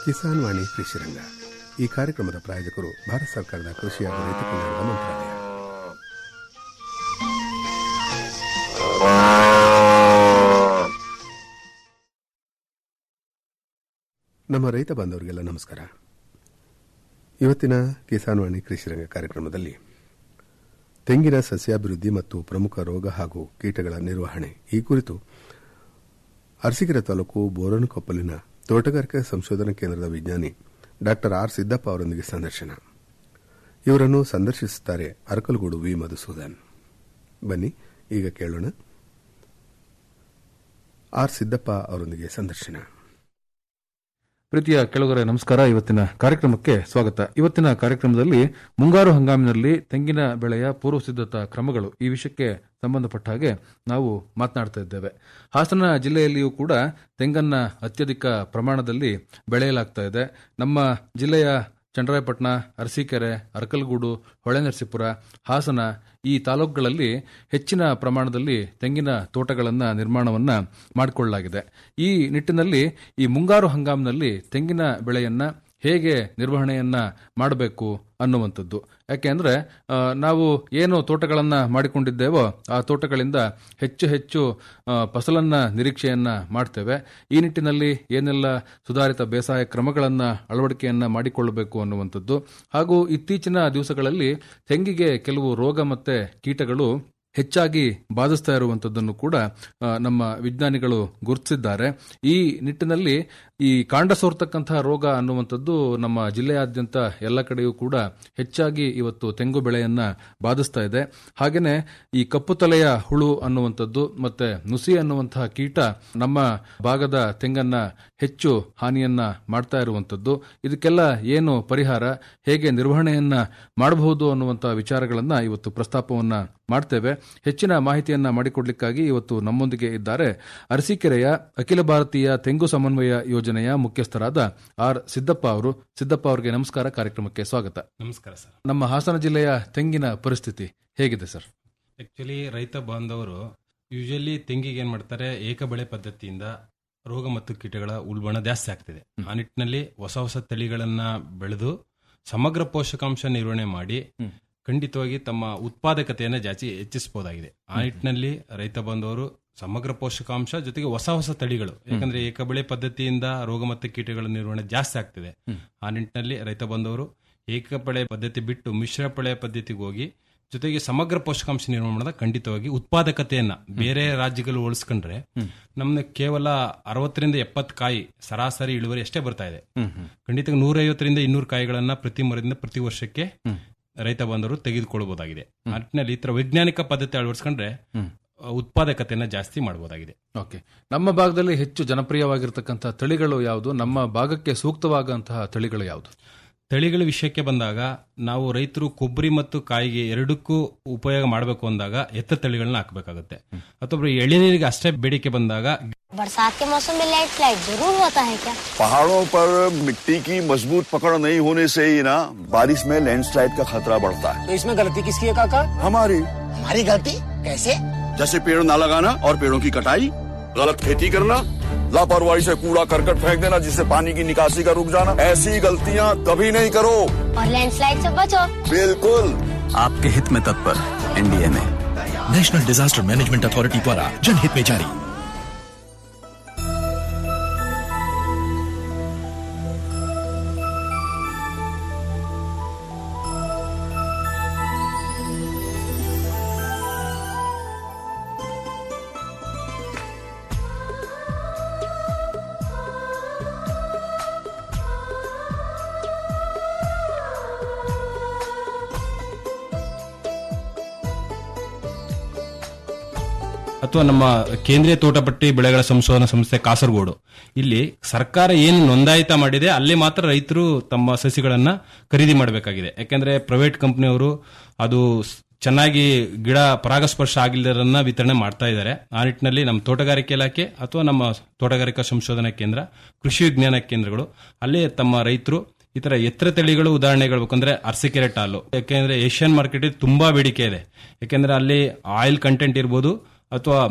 ಕಿಸಾನ್ ವಾಣಿ ಕೃಷಿರಂಗ ಈ ಕಾರ್ಯಕ್ರಮದ ಪ್ರಾಯೋಜಕರು ಭಾರತ ಸರ್ಕಾರದ ಕೃಷಿ ಹಾಗೂ ರೈತ ಕಲ್ಯಾಣದ ಮಂತ್ರಾಲಯ ನಮ್ಮ ರೈತ ಬಾಂಧವರಿಗೆಲ್ಲ ನಮಸ್ಕಾರ ಇವತ್ತಿನ ಕಿಸಾನ್ ವಾಣಿ ಕೃಷಿರಂಗ ಕಾರ್ಯಕ್ರಮದಲ್ಲಿ ತೆಂಗಿನ ಸಸ್ಯಾಭಿವೃದ್ಧಿ ಮತ್ತು ಪ್ರಮುಖ ರೋಗ ಹಾಗೂ ಕೀಟಗಳ ನಿರ್ವಹಣೆ ಈ ಕುರಿತು ಅರಸೀಕೆರೆ ತಾಲೂಕು ಬೋರನಕೊಪ್ಪಲಿನ ತೋಟಗಾರಿಕಾ ಸಂಶೋಧನಾ ಕೇಂದ್ರದ ವಿಜ್ಞಾನಿ ಡಾ ಆರ್ ಸಿದ್ದಪ್ಪ ಅವರೊಂದಿಗೆ ಸಂದರ್ಶನ ಇವರನ್ನು ಸಂದರ್ಶಿಸುತ್ತಾರೆ ಅರಕಲಗೂಡು ವಿ ಮಧುಸೂದನ್ ಬನ್ನಿ ಈಗ ಕೇಳೋಣ ಆರ್ ಸಿದ್ದಪ್ಪ ಅವರೊಂದಿಗೆ ಸಂದರ್ಶನ ಪ್ರೀತಿಯ ಕೆಳಗರೆ ನಮಸ್ಕಾರ ಇವತ್ತಿನ ಕಾರ್ಯಕ್ರಮಕ್ಕೆ ಸ್ವಾಗತ ಇವತ್ತಿನ ಕಾರ್ಯಕ್ರಮದಲ್ಲಿ ಮುಂಗಾರು ಹಂಗಾಮಿನಲ್ಲಿ ತೆಂಗಿನ ಬೆಳೆಯ ಪೂರ್ವ ಸಿದ್ಧತಾ ಕ್ರಮಗಳು ಈ ವಿಷಯಕ್ಕೆ ಸಂಬಂಧಪಟ್ಟ ಹಾಗೆ ನಾವು ಮಾತನಾಡ್ತಾ ಇದ್ದೇವೆ ಹಾಸನ ಜಿಲ್ಲೆಯಲ್ಲಿಯೂ ಕೂಡ ತೆಂಗನ್ನ ಅತ್ಯಧಿಕ ಪ್ರಮಾಣದಲ್ಲಿ ಬೆಳೆಯಲಾಗ್ತಾ ಇದೆ ನಮ್ಮ ಜಿಲ್ಲೆಯ ಚಂದ್ರಾಯಪಟ್ಟಣ ಅರಸೀಕೆರೆ ಅರಕಲಗೂಡು ಹೊಳೆನರಸೀಪುರ ಹಾಸನ ಈ ತಾಲೂಕುಗಳಲ್ಲಿ ಹೆಚ್ಚಿನ ಪ್ರಮಾಣದಲ್ಲಿ ತೆಂಗಿನ ತೋಟಗಳನ್ನು ನಿರ್ಮಾಣವನ್ನ ಮಾಡಿಕೊಳ್ಳಲಾಗಿದೆ ಈ ನಿಟ್ಟಿನಲ್ಲಿ ಈ ಮುಂಗಾರು ಹಂಗಾಮಿನಲ್ಲಿ ತೆಂಗಿನ ಬೆಳೆಯನ್ನ ಹೇಗೆ ನಿರ್ವಹಣೆಯನ್ನ ಮಾಡಬೇಕು ಅನ್ನುವಂಥದ್ದು ಯಾಕೆಂದ್ರೆ ಆ, ನಾವು ಏನು ತೋಟಗಳನ್ನ ಮಾಡಿಕೊಂಡಿದ್ದೇವೋ ಆ ತೋಟಗಳಿಂದ ಹೆಚ್ಚು ಹೆಚ್ಚು ಆ, ಫಸಲನ್ನ ನಿರೀಕ್ಷೆಯನ್ನ ಮಾಡ್ತೇವೆ ಈ ನಿಟ್ಟಿನಲ್ಲಿ ಏನೆಲ್ಲ ಸುಧಾರಿತ ಬೇಸಾಯ ಕ್ರಮಗಳನ್ನ ಅಳವಡಿಕೆಯನ್ನ ಮಾಡಿಕೊಳ್ಳಬೇಕು ಅನ್ನುವಂಥದ್ದು ಹಾಗೂ ಇತ್ತೀಚಿನ ದಿವಸಗಳಲ್ಲಿ ತೆಂಗಿಗೆ ಕೆಲವು ರೋಗ ಮತ್ತೆ ಕೀಟಗಳು ಹೆಚ್ಚಾಗಿ ಬಾಧಿಸ್ತಾ ಇರುವಂತದ್ದನ್ನು ಕೂಡ ಆ, ನಮ್ಮ ವಿಜ್ಞಾನಿಗಳು ಗುರುತಿಸಿದ್ದಾರೆ ಈ ನಿಟ್ಟಿನಲ್ಲಿ ಈ ಕಾಂಡ ಸೋರ್ತಕ್ಕಂತಹ ರೋಗ ಅನ್ನುವಂಥದ್ದು ನಮ್ಮ ಜಿಲ್ಲೆಯಾದ್ಯಂತ ಎಲ್ಲ ಕಡೆಯೂ ಕೂಡ ಹೆಚ್ಚಾಗಿ ಇವತ್ತು ತೆಂಗು ಬೆಳೆಯನ್ನ ಬಾಧಿಸ್ತಾ ಇದೆ ಹಾಗೇನೆ ಈ ಕಪ್ಪು ತಲೆಯ ಹುಳು ಅನ್ನುವಂಥದ್ದು ಮತ್ತೆ ನುಸಿ ಅನ್ನುವಂತಹ ಕೀಟ ನಮ್ಮ ಭಾಗದ ತೆಂಗನ್ನ ಹೆಚ್ಚು ಹಾನಿಯನ್ನ ಮಾಡ್ತಾ ಇರುವಂತದ್ದು ಇದಕ್ಕೆಲ್ಲ ಏನು ಪರಿಹಾರ ಹೇಗೆ ನಿರ್ವಹಣೆಯನ್ನ ಮಾಡಬಹುದು ಅನ್ನುವಂತಹ ವಿಚಾರಗಳನ್ನ ಇವತ್ತು ಪ್ರಸ್ತಾಪವನ್ನ ಮಾಡ್ತೇವೆ ಹೆಚ್ಚಿನ ಮಾಹಿತಿಯನ್ನ ಮಾಡಿಕೊಡ್ಲಿಕ್ಕಾಗಿ ಇವತ್ತು ನಮ್ಮೊಂದಿಗೆ ಇದ್ದಾರೆ ಅರಸೀಕೆರೆಯ ಅಖಿಲ ಭಾರತೀಯ ತೆಂಗು ಸಮನ್ವಯ ಯೋಜನೆಯ ಮುಖ್ಯಸ್ಥರಾದ ಆರ್ ಸಿದ್ದಪ್ಪ ಅವರು ಸಿದ್ದಪ್ಪ ಅವರಿಗೆ ನಮಸ್ಕಾರ ಕಾರ್ಯಕ್ರಮಕ್ಕೆ ಸ್ವಾಗತ ನಮಸ್ಕಾರ ಸರ್ ನಮ್ಮ ಹಾಸನ ಜಿಲ್ಲೆಯ ತೆಂಗಿನ ಪರಿಸ್ಥಿತಿ ಹೇಗಿದೆ ಸರ್ ಆಕ್ಚುಲಿ ರೈತ ಬಾಂಧವರು ಯೂಶಲಿ ತೆಂಗಿಗೆ ಏನ್ ಮಾಡ್ತಾರೆ ಏಕ ಬೆಳೆ ಪದ್ಧತಿಯಿಂದ ರೋಗ ಮತ್ತು ಕೀಟಗಳ ಉಲ್ಬಣ ಜಾಸ್ತಿ ಆಗ್ತಿದೆ ಆ ನಿಟ್ಟಿನಲ್ಲಿ ಹೊಸ ಹೊಸ ತಳಿಗಳನ್ನ ಬೆಳೆದು ಸಮಗ್ರ ಪೋಷಕಾಂಶ ನಿರ್ವಹಣೆ ಮಾಡಿ ಹ್ಮ್. ಖಂಡಿತವಾಗಿ ತಮ್ಮ ಉತ್ಪಾದಕತೆಯನ್ನು ಜಾಸ್ತಿ ಹೆಚ್ಚಿಸಬಹುದಾಗಿದೆ ಆ ನಿಟ್ಟಿನಲ್ಲಿ ರೈತ ಬಾಂಧವರು ಸಮಗ್ರ ಪೋಷಕಾಂಶ ಜೊತೆಗೆ ಹೊಸ ಹೊಸ ತಳಿಗಳು ಯಾಕಂದ್ರೆ ಏಕ ಬೆಳೆ ಪದ್ಧತಿಯಿಂದ ರೋಗ ಮತ್ತು ಕೀಟಗಳ ನಿರ್ವಹಣೆ ಜಾಸ್ತಿ ಆಗ್ತಿದೆ ಹ್ಮ್. ಆ ನಿಟ್ಟಿನಲ್ಲಿ ರೈತ ಬಾಂಧವರು ಏಕ ಬೆಳೆ ಪದ್ಧತಿ ಬಿಟ್ಟು ಮಿಶ್ರ ಬೆಳೆ ಪದ್ಧತಿಗೆ ಹೋಗಿ ಜೊತೆಗೆ ಸಮಗ್ರ ಪೋಷಕಾಂಶ ನಿರ್ವಹಣೆ ಮಾಡಿದಾಗ ಖಂಡಿತವಾಗಿ ಉತ್ಪಾದಕತೆಯನ್ನ ಬೇರೆ ರಾಜ್ಯಗಳು ಹೋಲಿಸ್ಕೊಂಡ್ರೆ ನಮ್ನ ಕೇವಲ ಅರವತ್ತರಿಂದ ಎಪ್ಪತ್ತು ಕಾಯಿ ಸರಾಸರಿ ಇಳುವರಿ ಅಷ್ಟೇ ಬರ್ತಾ ಇದೆ ಖಂಡಿತ ನೂರೈವತ್ತರಿಂದ ಇನ್ನೂರು ಕಾಯಿಗಳನ್ನ ಪ್ರತಿ ಮರದಿಂದ ಪ್ರತಿ ವರ್ಷಕ್ಕೆ ರೈತ ಬಾಂಧವರು ತೆಗೆದುಕೊಳ್ಳಬಹುದಾಗಿದೆ ಆ ನಿಟ್ಟಿನಲ್ಲಿ ಈ ತರ ವೈಜ್ಞಾನಿಕ ಪದ್ಧತಿ ಅಳವಡಿಸ್ಕೊಂಡ್ರೆ ಹ್ಮ್. ಆ, ಉತ್ಪಾದಕತೆಯನ್ನ ಜಾಸ್ತಿ ಮಾಡಬಹುದಾಗಿದೆ ಓಕೆ ನಮ್ಮ ಭಾಗದಲ್ಲಿ ಹೆಚ್ಚು ಜನಪ್ರಿಯವಾಗಿರ್ತಕ್ಕಂತಹ ತಳಿಗಳು ಯಾವುದು ನಮ್ಮ ಭಾಗಕ್ಕೆ ಸೂಕ್ತವಾದಂತಹ ತಳಿಗಳು ಯಾವುದು ತಳಿಗಳ ವಿಷಯಕ್ಕೆ ಬಂದಾಗ ನಾವು ರೈತರು ಕೊಬ್ಬರಿ ಮತ್ತು ಕಾಯಿಗೆ ಎರಡಕ್ಕೂ ಉಪಯೋಗ ಮಾಡಬೇಕು ಅಂದಾಗ ಎತ್ತ ತಳಿಗಳನ್ನ ಹಾಕಬೇಕಾಗುತ್ತೆ ಅಥವಾ ಎಳೆನೀರಿಗೆ ಅಷ್ಟೇ ಬೇಡಿಕೆ ಬಂದಾಗ बरसात के मौसम में लाइट फ्लाइट जरूर होता है क्या पहाड़ों पर मिट्टी की मजबूत पकड़ नहीं होने से ही ना बारिश में लैंडस्लाइड का खतरा बढ़ता है तो इसमें गलती किसकी है काका हमारी हमारी गलती कैसे जैसे पेड़ ना लगाना और पेड़ों की कटाई गलत खेती करना लापरवाही से कूड़ा करकट फेंक देना जिससे पानी की निकासी का रुक जाना ऐसी गलतियाँ कभी नहीं करो और लैंडस्लाइड से बचो बिल्कुल आपके हित में तत्पर एनडीए में नेशनल डिजास्टर मैनेजमेंट अथॉरिटी द्वारा जनहित में जारी ಅಥವಾ ನಮ್ಮ ಕೇಂದ್ರೀಯ ತೋಟಪಟ್ಟಿ ಬೆಳೆಗಳ ಸಂಶೋಧನಾ ಸಂಸ್ಥೆ ಕಾಸರಗೋಡು ಇಲ್ಲಿ ಸರ್ಕಾರ ಏನು ನೋಂದಾಯಿತ ಮಾಡಿದೆ ಅಲ್ಲಿ ಮಾತ್ರ ರೈತರು ತಮ್ಮ ಸಸಿಗಳನ್ನ ಖರೀದಿ ಮಾಡಬೇಕಾಗಿದೆ ಯಾಕಂದ್ರೆ ಪ್ರೈವೇಟ್ ಕಂಪನಿಯವರು ಅದು ಸ್- ಚೆನ್ನಾಗಿ ಗಿಡ ಪರಾಗಸ್ಪರ್ಶ ಆಗಿಲ್ಲದನ್ನ ವಿತರಣೆ ಮಾಡ್ತಾ ಇದ್ದಾರೆ ಆ ನಿಟ್ಟಿನಲ್ಲಿ ನಮ್ಮ ತೋಟಗಾರಿಕೆ ಇಲಾಖೆ ಅಥವಾ ನಮ್ಮ ತೋಟಗಾರಿಕಾ ಸಂಶೋಧನಾ ಕೇಂದ್ರ ಕೃಷಿ ವಿಜ್ಞಾನ ಕೇಂದ್ರಗಳು ಅಲ್ಲಿ ತಮ್ಮ ರೈತರು ಈ ತರ ಎತ್ತರ ತಳಿಗಳು ಉದಾಹರಣೆ ಹೇಳ್ಬೇಕಂದ್ರೆ ಅರಸೀಕೆರೆ ಟಾಲು ಯಾಕೆಂದ್ರೆ ಏಷ್ಯನ್ ಮಾರ್ಕೆಟ್ ತುಂಬಾ ಬೇಡಿಕೆ ಇದೆ ಯಾಕೆಂದ್ರೆ ಅಲ್ಲಿ ಆಯಿಲ್ ಕಂಟೆಂಟ್ ಇರ್ಬೋದು ಅಥವಾ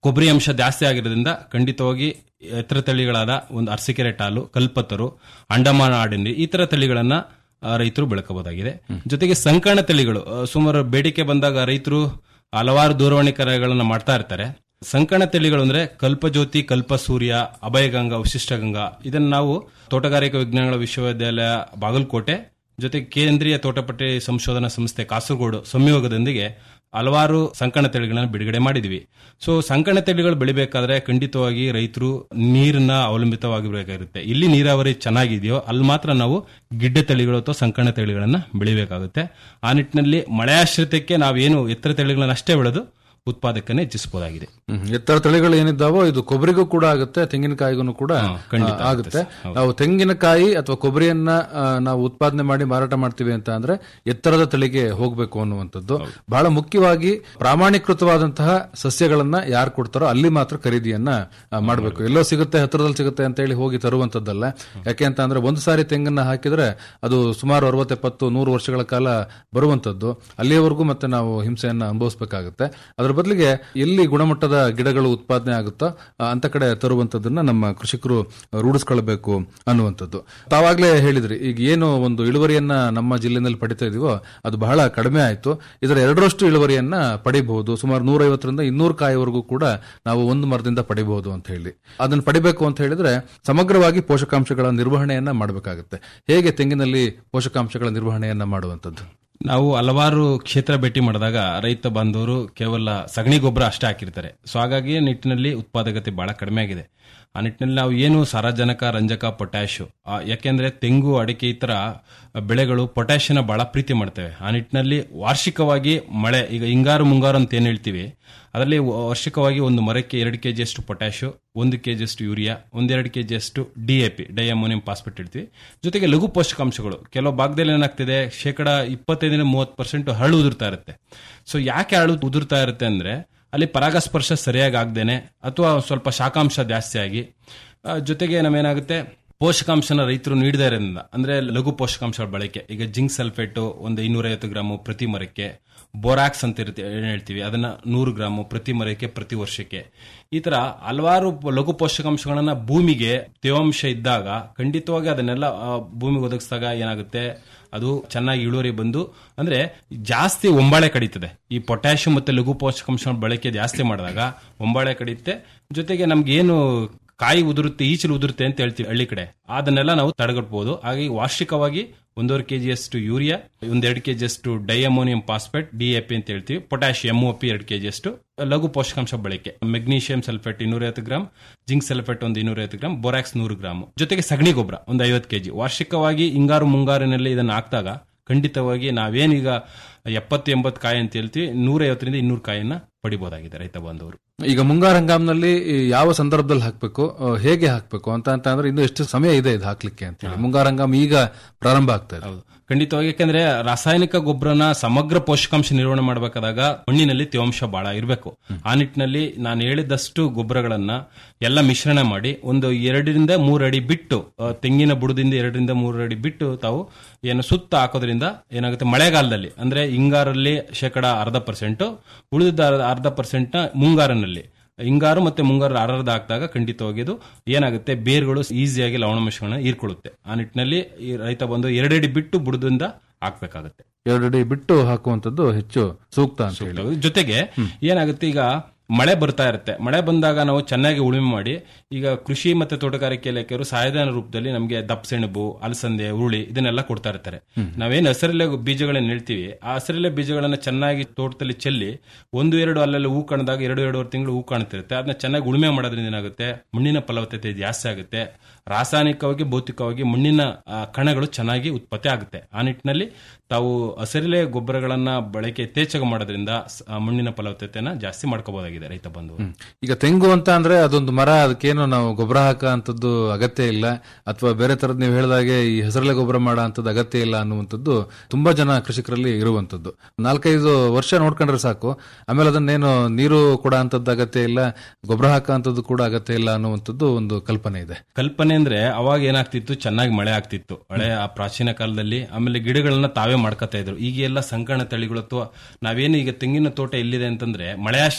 ಕೊಬ್ಬರಿ ಅಂಶ ಜಾಸ್ತಿ ಆಗಿರೋದ್ರಿಂದ ಖಂಡಿತವಾಗಿ ಎತ್ತರ ತಳಿಗಳಾದ ಒಂದು ಅರಸಿಕೆರೆ ಟಾಲು ಕಲ್ಪತರು ಅಂಡಮಾನ ಆಡಿನಿ ಈ ತರ ತಳಿಗಳನ್ನ ಆ, ರೈತರು ಬೆಳಕಬಹುದಾಗಿದೆ ಜೊತೆಗೆ ಸಂಕರಣ ತಳಿಗಳು ಆ, ಸುಮಾರು ಬೇಡಿಕೆ ಬಂದಾಗ ರೈತರು ಹಲವಾರು ದೂರವಾಣಿ ಕರೆಗಳನ್ನ ಮಾಡ್ತಾ ಇರ್ತಾರೆ ಸಂಕರಣ ತಳಿಗಳು ಅಂದ್ರೆ ಕಲ್ಪಜ್ಯೋತಿ ಕಲ್ಪ ಸೂರ್ಯ ಅಭಯಗಂಗಾ ವಿಶಿಷ್ಟಗಂಗಾ ಇದನ್ನ ನಾವು ತೋಟಗಾರಿಕಾ ವಿಜ್ಞಾನಗಳ ವಿಶ್ವವಿದ್ಯಾಲಯ ಬಾಗಲಕೋಟೆ ಜೊತೆಗೆ ಕೇಂದ್ರೀಯ ತೋಟಪಟ್ಟಿ ಸಂಶೋಧನಾ ಸಂಸ್ಥೆ ಕಾಸರಗೋಡು ಸಂಯೋಗದೊಂದಿಗೆ ಹಲವಾರು ಸಂಕರಣ ತಳಿಗಳನ್ನ ಬಿಡುಗಡೆ ಮಾಡಿದ್ವಿ ಸೊ ಸಂಕರಣ ತಳಿಗಳು ಬೆಳಿಬೇಕಾದ್ರೆ ಖಂಡಿತವಾಗಿ ರೈತರು ನೀರನ್ನ ಅವಲಂಬಿತವಾಗಿರಬೇಕಾಗಿರುತ್ತೆ ಇಲ್ಲಿ ನೀರಾವರಿ ಚೆನ್ನಾಗಿದೆಯೋ ಅಲ್ಲಿ ಮಾತ್ರ ನಾವು ಗಿಡ್ಡ ತಳಿಗಳು ಅಥವಾ ಸಂಕರಣ ತಳಿಗಳನ್ನ ಬೆಳಿಬೇಕಾಗುತ್ತೆ ಆ ನಿಟ್ಟಿನಲ್ಲಿ ಮಳೆಯಾಶ್ರಿತಕ್ಕೆ ನಾವೇನು ಎತ್ತರ ತಳಿಗಳನ್ನ ಅಷ್ಟೇ ಬೆಳೆದು ಉತ್ಪಾದಕನೇ ಹೆಚ್ಚಿಸಬಹುದಾಗಿದೆ ಹ್ಮ್. ಎತ್ತರ ತಳಿಗಳು ಏನಿದ್ದಾವೋ ಇದು ಕೊಬ್ಬರಿಗೂ ಕೂಡ ಆಗುತ್ತೆ ತೆಂಗಿನಕಾಯಿಗೂ ಕೂಡ ಹಾ, ಖಂಡಿತ ಆ, ಆಗುತ್ತೆ ನಾವು ತೆಂಗಿನಕಾಯಿ ಅಥವಾ ಕೊಬ್ಬರಿಯನ್ನ ಆ, ನಾವು ಉತ್ಪಾದನೆ ಮಾಡಿ ಮಾರಾಟ ಮಾಡ್ತೀವಿ ಅಂತ ಅಂದ್ರೆ ಎತ್ತರದ ತಳಿಗೆ ಹೋಗಬೇಕು ಅನ್ನುವಂಥದ್ದು ಬಹಳ ಮುಖ್ಯವಾಗಿ ಪ್ರಾಮಾಣೀಕೃತವಾದಂತಹ ಸಸ್ಯಗಳನ್ನ ಯಾರು ಕೊಡ್ತಾರೋ ಅಲ್ಲಿ ಮಾತ್ರ ಖರೀದಿಯನ್ನ ಮಾಡಬೇಕು ಎಲ್ಲೋ ಸಿಗುತ್ತೆ ಹತ್ತಿರದಲ್ಲಿ ಸಿಗುತ್ತೆ ಅಂತ ಹೇಳಿ ಹೋಗಿ ತರುವಂತದ್ದಲ್ಲ ಯಾಕೆ ಅಂತ ಅಂದ್ರೆ ಒಂದು ಸಾರಿ ತೆಂಗನ್ನ ಹಾಕಿದ್ರೆ ಅದು ಸುಮಾರು ಅರವತ್ತೆಪ್ಪತ್ತು ನೂರು ವರ್ಷಗಳ ಕಾಲ ಬರುವಂತದ್ದು ಅಲ್ಲಿಯವರೆಗೂ ಮತ್ತೆ ನಾವು ಹಿಂಸೆಯನ್ನ ಅನುಭವಿಸಬೇಕಾಗುತ್ತೆ ಅದರ ಬದಲಿಗೆ ಎಲ್ಲಿ ಗುಣಮಟ್ಟದ ಗಿಡಗಳು ಉತ್ಪಾದನೆ ಆಗುತ್ತೋ ಆ, ಅಂತ ಕಡೆ ತರುವಂತದ್ದನ್ನ ನಮ್ಮ ಕೃಷಿಕರು ರೂಢಿಸ್ಕೊಳ್ಬೇಕು ಅನ್ನುವಂಥದ್ದು ತಾವಾಗ್ಲೇ ಹೇಳಿದ್ರಿ ಈಗ ಏನು ಒಂದು ಇಳುವರಿಯನ್ನ ನಮ್ಮ ಜಿಲ್ಲೆನಲ್ಲಿ ಪಡಿತಾ ಇದೀವೋ ಅದು ಬಹಳ ಕಡಿಮೆ ಆಯ್ತು ಇದರ ಎರಡರಷ್ಟು ಇಳುವರಿಯನ್ನ ಪಡಿಬಹುದು ಸುಮಾರು ನೂರೈವತ್ತರಿಂದ ಇನ್ನೂರು ಕಾಯಿವರೆಗೂ ಕೂಡ ನಾವು ಒಂದು ಮರದಿಂದ ಪಡಿಬಹುದು ಅಂತ ಹೇಳಿ ಅದನ್ನ ಪಡಿಬೇಕು ಅಂತ ಹೇಳಿದ್ರೆ ಸಮಗ್ರವಾಗಿ ಪೋಷಕಾಂಶಗಳ ನಿರ್ವಹಣೆಯನ್ನ ಮಾಡಬೇಕಾಗುತ್ತೆ ಹೇಗೆ ತೆಂಗಿನಲ್ಲಿ ಪೋಷಕಾಂಶಗಳ ನಿರ್ವಹಣೆಯನ್ನ ಮಾಡುವಂಥದ್ದು ನಾವು ಹಲವಾರು ಕ್ಷೇತ್ರ ಭೇಟಿ ಮಾಡಿದಾಗ ರೈತ ಬಾಂಧವರು ಕೇವಲ ಸಗಣಿ ಗೊಬ್ಬರ ಅಷ್ಟೇ ಹಾಕಿರ್ತಾರೆ ಸೊ ಹಾಗಾಗಿ ನಿಟ್ಟಿನಲ್ಲಿ ಉತ್ಪಾದಕತೆ ಬಹಳ ಕಡಿಮೆ ಆಗಿದೆ ಆ ನಿಟ್ಟಿನಲ್ಲಿ ನಾವು ಏನು ಸಾರಜನಕ ರಂಜಕ ಪೊಟ್ಯಾಶ್ ಯಾಕೆಂದ್ರೆ ತೆಂಗು ಅಡಿಕೆ ಈ ತರ ಬೆಳೆಗಳು ಪೊಟ್ಯಾಶಿಯನ ಬಹಳ ಪ್ರೀತಿ ಮಾಡ್ತೇವೆ ಆ ನಿಟ್ಟಿನಲ್ಲಿ ವಾರ್ಷಿಕವಾಗಿ ಮಳೆ ಈಗ ಹಿಂಗಾರು ಮುಂಗಾರು ಅಂತ ಏನ್ ಹೇಳ್ತೀವಿ ಅದರಲ್ಲಿ ವಾರ್ಷಿಕವಾಗಿ ಒಂದು ಮರಕ್ಕೆ ಎರಡು ಕೆಜಿ ಅಷ್ಟು ಪೊಟ್ಯಾಶು ಒಂದು ಕೆಜಿ ಅಷ್ಟು ಯೂರಿಯಾ ಒಂದೆರಡು ಕೆಜಿ ಅಷ್ಟು D A P diammonium phosphate ಇಡ್ತೀವಿ ಜೊತೆಗೆ ಲಘು ಪೋಷಕಾಂಶಗಳು ಕೆಲವು ಭಾಗದಲ್ಲಿ ಏನಾಗ್ತಿದೆ ಶೇಕಡ ಇಪ್ಪತ್ತೈದರಿಂದ ಮೂವತ್ತು ಪರ್ಸೆಂಟ್ ಹರಳು ಉದುರ್ತಾ ಇರುತ್ತೆ ಸೊ ಯಾಕೆ ಹರಳು ಉದುರ್ತಾ ಇರುತ್ತೆ ಅಂದ್ರೆ ಅಲ್ಲಿ ಪರಾಗಸ್ಪರ್ಶ ಸರಿಯಾಗಿ ಆಗದೇನೆ ಅಥವಾ ಸ್ವಲ್ಪ ಶಾಖಾಂಶ ಜಾಸ್ತಿ ಆಗಿ ಆ, ಜೊತೆಗೆ ನಮ್ಮೇನಾಗುತ್ತೆ ಪೋಷಕಾಂಶನ ರೈತರು ನೀಡದೇ ಇರೋದ್ರಿಂದ ಅಂದ್ರೆ ಲಘು ಪೋಷಕಾಂಶಗಳ ಬಳಕೆ ಈಗ ಜಿಂಕ್ ಸಲ್ಫೇಟ್ ಒಂದು ಇನ್ನೂರೈವತ್ತು ಗ್ರಾಮು ಪ್ರತಿ ಮರಕ್ಕೆ ಬೋರಾಕ್ಸ್ ಅಂತ ಇರುತ್ತೆ ಏನ್ ಹೇಳ್ತೀವಿ ಅದನ್ನ ನೂರು ಗ್ರಾಮು ಪ್ರತಿ ಮರಕ್ಕೆ ಪ್ರತಿ ವರ್ಷಕ್ಕೆ ಈ ತರ ಹಲವಾರು ಪ- ಲಘು ಪೋಷಕಾಂಶಗಳನ್ನ ಭೂಮಿಗೆ ತೇವಾಂಶ ಇದ್ದಾಗ ಖಂಡಿತವಾಗಿ ಅದನ್ನೆಲ್ಲ ಆ, ಭೂಮಿಗೆ ಒದಗಿಸಿದಾಗ ಏನಾಗುತ್ತೆ ಅದು ಚೆನ್ನಾಗಿ ಇಳುವರಿ ಬಂದು ಅಂದ್ರೆ ಜಾಸ್ತಿ ಒಂಬಾಳೆ ಕಡಿತದೆ ಈ ಪೊಟ್ಯಾಷಿಯಂ ಮತ್ತೆ ಲಘು ಪೋಷಕಾಂಶಗಳ ಬಳಕೆ ಜಾಸ್ತಿ ಮಾಡಿದಾಗ ಒಂಬಾಳೆ ಕಡಿಯುತ್ತೆ ಜೊತೆಗೆ ನಮ್ಗೆ ಏನು ಕಾಯಿ ಉದುರುತ್ತೆ ಈಚಲು ಉದುರುತ್ತೆ ಅಂತ ಹೇಳ್ತೀವಿ ಹಳ್ಳಿ ಕಡೆ ಅದನ್ನೆಲ್ಲ ನಾವು ತಡೆಗಟ್ಟಬಹುದು ಹಾಗಾಗಿ ವಾರ್ಷಿಕವಾಗಿ ಒಂದೂವರೆ ಕೆಜಿ ಅಷ್ಟು ಯೂರಿಯಾ ಒಂದೆರಡು ಕೆಜಿ ಅಷ್ಟು ಡೈಅಮೋನಿಯಂ ಫಾಸ್ಫೇಟ್ ಡಿಎಪಿ ಅಂತ ಹೇಳ್ತೀವಿ ಪೊಟ್ಯಾಷಿಯಂ ಪಿ ಎರಡು ಕೆಜಿ ಅಷ್ಟು ಲಘು ಪೋಷಕಾಂಶ ಬಳಕೆ ಮೆಗ್ನೀಷಿಯಂ ಸಲ್ಫೇಟ್ ಇನ್ನೂರೈವತ್ತು ಗ್ರಾಮ್ ಜಿಂಕ್ ಸಲ್ಫೇಟ್ ಒಂದು ಇನ್ನೂರೈವತ್ತು ಗ್ರಾಮ್ ಬೋರಾಕ್ಸ್ ನೂರು ಗ್ರಾಮ್ ಜೊತೆಗೆ ಸಗಣಿ ಗೊಬ್ಬರ ಒಂದು ಐವತ್ತು ಕೆಜಿ ವಾರ್ಷಿಕವಾಗಿ ಹಿಂಗಾರು ಮುಂಗಾರಿನಲ್ಲಿ ಇದನ್ನು ಹಾಕಿದಾಗ ಖಂಡಿತವಾಗಿ ನಾವೇನೀಗ ಎಪ್ಪತ್ತು ಎಂಬತ್ತು ಕಾಯಿ ಅಂತ ಹೇಳ್ತೀವಿ ನೂರೈವತ್ತರಿಂದ ಇನ್ನೂರು ಕಾಯಿಯನ್ನ ಪಡಿಬಹುದಾಗಿದೆ ರೈತ ಬಾಂಧವರು ಈಗ ಮುಂಗಾರು ಹಂಗಾಮ್ನಲ್ಲಿ ಈ ಯಾವ ಸಂದರ್ಭದಲ್ಲಿ ಹಾಕ್ಬೇಕು ಆ, ಹೇಗೆ ಹಾಕ್ಬೇಕು ಅಂತ ಅಂತ ಅಂದ್ರೆ ಇನ್ನು ಎಷ್ಟು ಸಮಯ ಇದೆ ಇದು ಹಾಕ್ಲಿಕ್ಕೆ ಅಂತ ಹೇಳಿ ಮುಂಗಾರು ಹಂಗಾಮ್ ಈಗ ಪ್ರಾರಂಭ ಆಗ್ತಾ ಇದೆ ಹೌದು ಖಂಡಿತವಾಗಿ ಯಾಕಂದ್ರೆ ರಾಸಾಯನಿಕ ಗೊಬ್ಬರನ ಸಮಗ್ರ ಪೋಷಕಾಂಶ ನಿರ್ವಹಣೆ ಮಾಡಬೇಕಾದಾಗ ಮಣ್ಣಿನಲ್ಲಿ ತೇವಾಂಶ ಬಹಳ ಇರಬೇಕು ಆ ನಿಟ್ಟಿನಲ್ಲಿ ನಾನು ಹೇಳಿದಷ್ಟು ಗೊಬ್ಬರಗಳನ್ನ ಎಲ್ಲ ಮಿಶ್ರಣ ಮಾಡಿ ಒಂದು ಎರಡರಿಂದ ಮೂರು ಅಡಿ ಬಿಟ್ಟು ಆ, ತೆಂಗಿನ ಬುಡದಿಂದ ಎರಡರಿಂದ ಮೂರು ಅಡಿ ಬಿಟ್ಟು ತಾವು ಏನು ಸುತ್ತ ಹಾಕೋದ್ರಿಂದ ಏನಾಗುತ್ತೆ ಮಳೆಗಾಲದಲ್ಲಿ ಅಂದ್ರೆ ಹಿಂಗಾರಲ್ಲಿ ಶೇಕಡ ಅರ್ಧ ಪರ್ಸೆಂಟ್ ಉಳಿದ ಅರ್ಧ ಪರ್ಸೆಂಟ್ ಮುಂಗಾರಿನಲ್ಲಿ ಹಿಂಗಾರು ಮತ್ತೆ ಮುಂಗಾರು ಅರ್ಧ ಹಾಕಿದಾಗ ಖಂಡಿತವಾಗಿ ಅದು ಏನಾಗುತ್ತೆ ಬೇರ್ಗಳು ಈಸಿಯಾಗಿ ಲವಣಾಂಶಗಳನ್ನ ಹೀರ್ಕೊಳ್ಳುತ್ತೆ ಆ ನಿಟ್ಟಿನಲ್ಲಿ ಈ ರೈತ ಬಂದು ಎರಡಡಿ ಬಿಟ್ಟು ಬುಡದಿಂದ ಹಾಕ್ಬೇಕಾಗತ್ತೆ ಎರಡಡಿ ಬಿಟ್ಟು ಹಾಕುವಂತದ್ದು ಹೆಚ್ಚು ಸೂಕ್ತ ಅಂತ ಹೇಳಿ ಜೊತೆಗೆ ಏನಾಗುತ್ತೆ ಈಗ ಮಳೆ ಬರ್ತಾ ಇರುತ್ತೆ ಮಳೆ ಬಂದಾಗ ನಾವು ಚೆನ್ನಾಗಿ ಉಳುಮೆ ಮಾಡಿ ಈಗ ಕೃಷಿ ಮತ್ತೆ ತೋಟಗಾರಿಕೆ ಇಲಾಖೆಯವರು ಸಹಾಯಧನ ರೂಪದಲ್ಲಿ ನಮಗೆ ದಪ್ಪಸೆಣಬು ಅಲಸಂದೆ ಉರುಳಿ ಇದನ್ನೆಲ್ಲ ಕೊಡ್ತಾ ಇರ್ತಾರೆ ನಾವೇನು ಹಸಿರಲೆ ಬೀಜಗಳನ್ನ ಹೇಳ್ತೀವಿ ಆ ಹಸಿರಲೆ ಬೀಜಗಳನ್ನ ಚೆನ್ನಾಗಿ ತೋಟದಲ್ಲಿ ಚೆಲ್ಲಿ ಒಂದು ಎರಡು ಅಲ್ಲೆಲ್ಲ ಹೂ ಕಾಣಿದಾಗ ಎರಡು ಎರಡೂವರೆ ತಿಂಗಳು ಹೂ ಕಾಣ್ತಿರುತ್ತೆ ಅದನ್ನ ಚೆನ್ನಾಗಿ ಉಳುಮೆ ಮಾಡೋದ್ರಿಂದ ಏನಾಗುತ್ತೆ ಮಣ್ಣಿನ ಫಲವತ್ತತೆ ಜಾಸ್ತಿ ಆಗುತ್ತೆ ರಾಸಾಯನಿಕವಾಗಿ ಭೌತಿಕವಾಗಿ ಮಣ್ಣಿನ ಆ, ಕಣಗಳು ಚೆನ್ನಾಗಿ ಉತ್ಪತ್ತಿ ಆಗುತ್ತೆ ಆ ನಿಟ್ಟಿನಲ್ಲಿ ತಾವು ಹಸಿರೆಲೆ ಗೊಬ್ಬರಗಳನ್ನ ಬಳಕೆ ಯಥೇಚ್ಛಗೆ ಮಾಡೋದ್ರಿಂದ ಸ- ಆ ಮಣ್ಣಿನ ಫಲವತ್ತತೆನ ಜಾಸ್ತಿ ಮಾಡ್ಕೋಬಹುದಾಗಿದೆ ರೈತ ಬಂಧು ಈಗ ತೆಂಗು ಅಂತ ಅಂದ್ರೆ ಅದೊಂದು ಮರ ಅದಕ್ಕೇನು ನಾವು ಗೊಬ್ಬರ ಹಾಕ ಅಂತದ್ದು ಅಗತ್ಯ ಇಲ್ಲ ಅಥವಾ ಬೇರೆ ತರದ್ ನೀವು ಹೇಳಿದಾಗೆ ಈ ಹೆಸರಲೆ ಗೊಬ್ಬರ ಮಾಡೋ ಅಂತದ್ದು ಅಗತ್ಯ ಇಲ್ಲ ಅನ್ನುವಂಥದ್ದು ತುಂಬಾ ಜನ ಕೃಷಿಕರಲ್ಲಿ ಇರುವಂತದ್ದು ನಾಲ್ಕೈದು ವರ್ಷ ನೋಡ್ಕೊಂಡ್ರೆ ಸಾಕು ಆಮೇಲೆ ಅದನ್ನೇನು ನೀರು ಕೊಡ ಅಂತದ್ದು ಅಗತ್ಯ ಇಲ್ಲ ಗೊಬ್ಬರ ಹಾಕ ಅಂತದ್ದು ಕೂಡ ಅಗತ್ಯ ಇಲ್ಲ ಅನ್ನುವಂಥದ್ದು ಒಂದು ಕಲ್ಪನೆ ಇದೆ ಕಲ್ಪನೆ ಅಂದ್ರೆ ಅವಾಗ ಏನಾಗ್ತಿತ್ತು ಚೆನ್ನಾಗಿ ಮಳೆ ಆಗ್ತಿತ್ತು ಹಳೆ ಆ ಪ್ರಾಚೀನ ಕಾಲದಲ್ಲಿ ಆಮೇಲೆ ಗಿಡಗಳನ್ನ ತಾವೇ ಮಾಡ್ಕೊತಾ ಇದ್ರು ಈಗ ಎಲ್ಲ ಸಂಕರಣ ತಳಿಗಳು ಅಥವಾ ನಾವೇನು ಈಗ ತೆಂಗಿನ ತೋಟ ಎಲ್ಲಿದೆ ಅಂತಂದ್ರೆ ಮಳೆಯಾಶ್ರಿತಿಗೆ ನಿಂತಿದೆ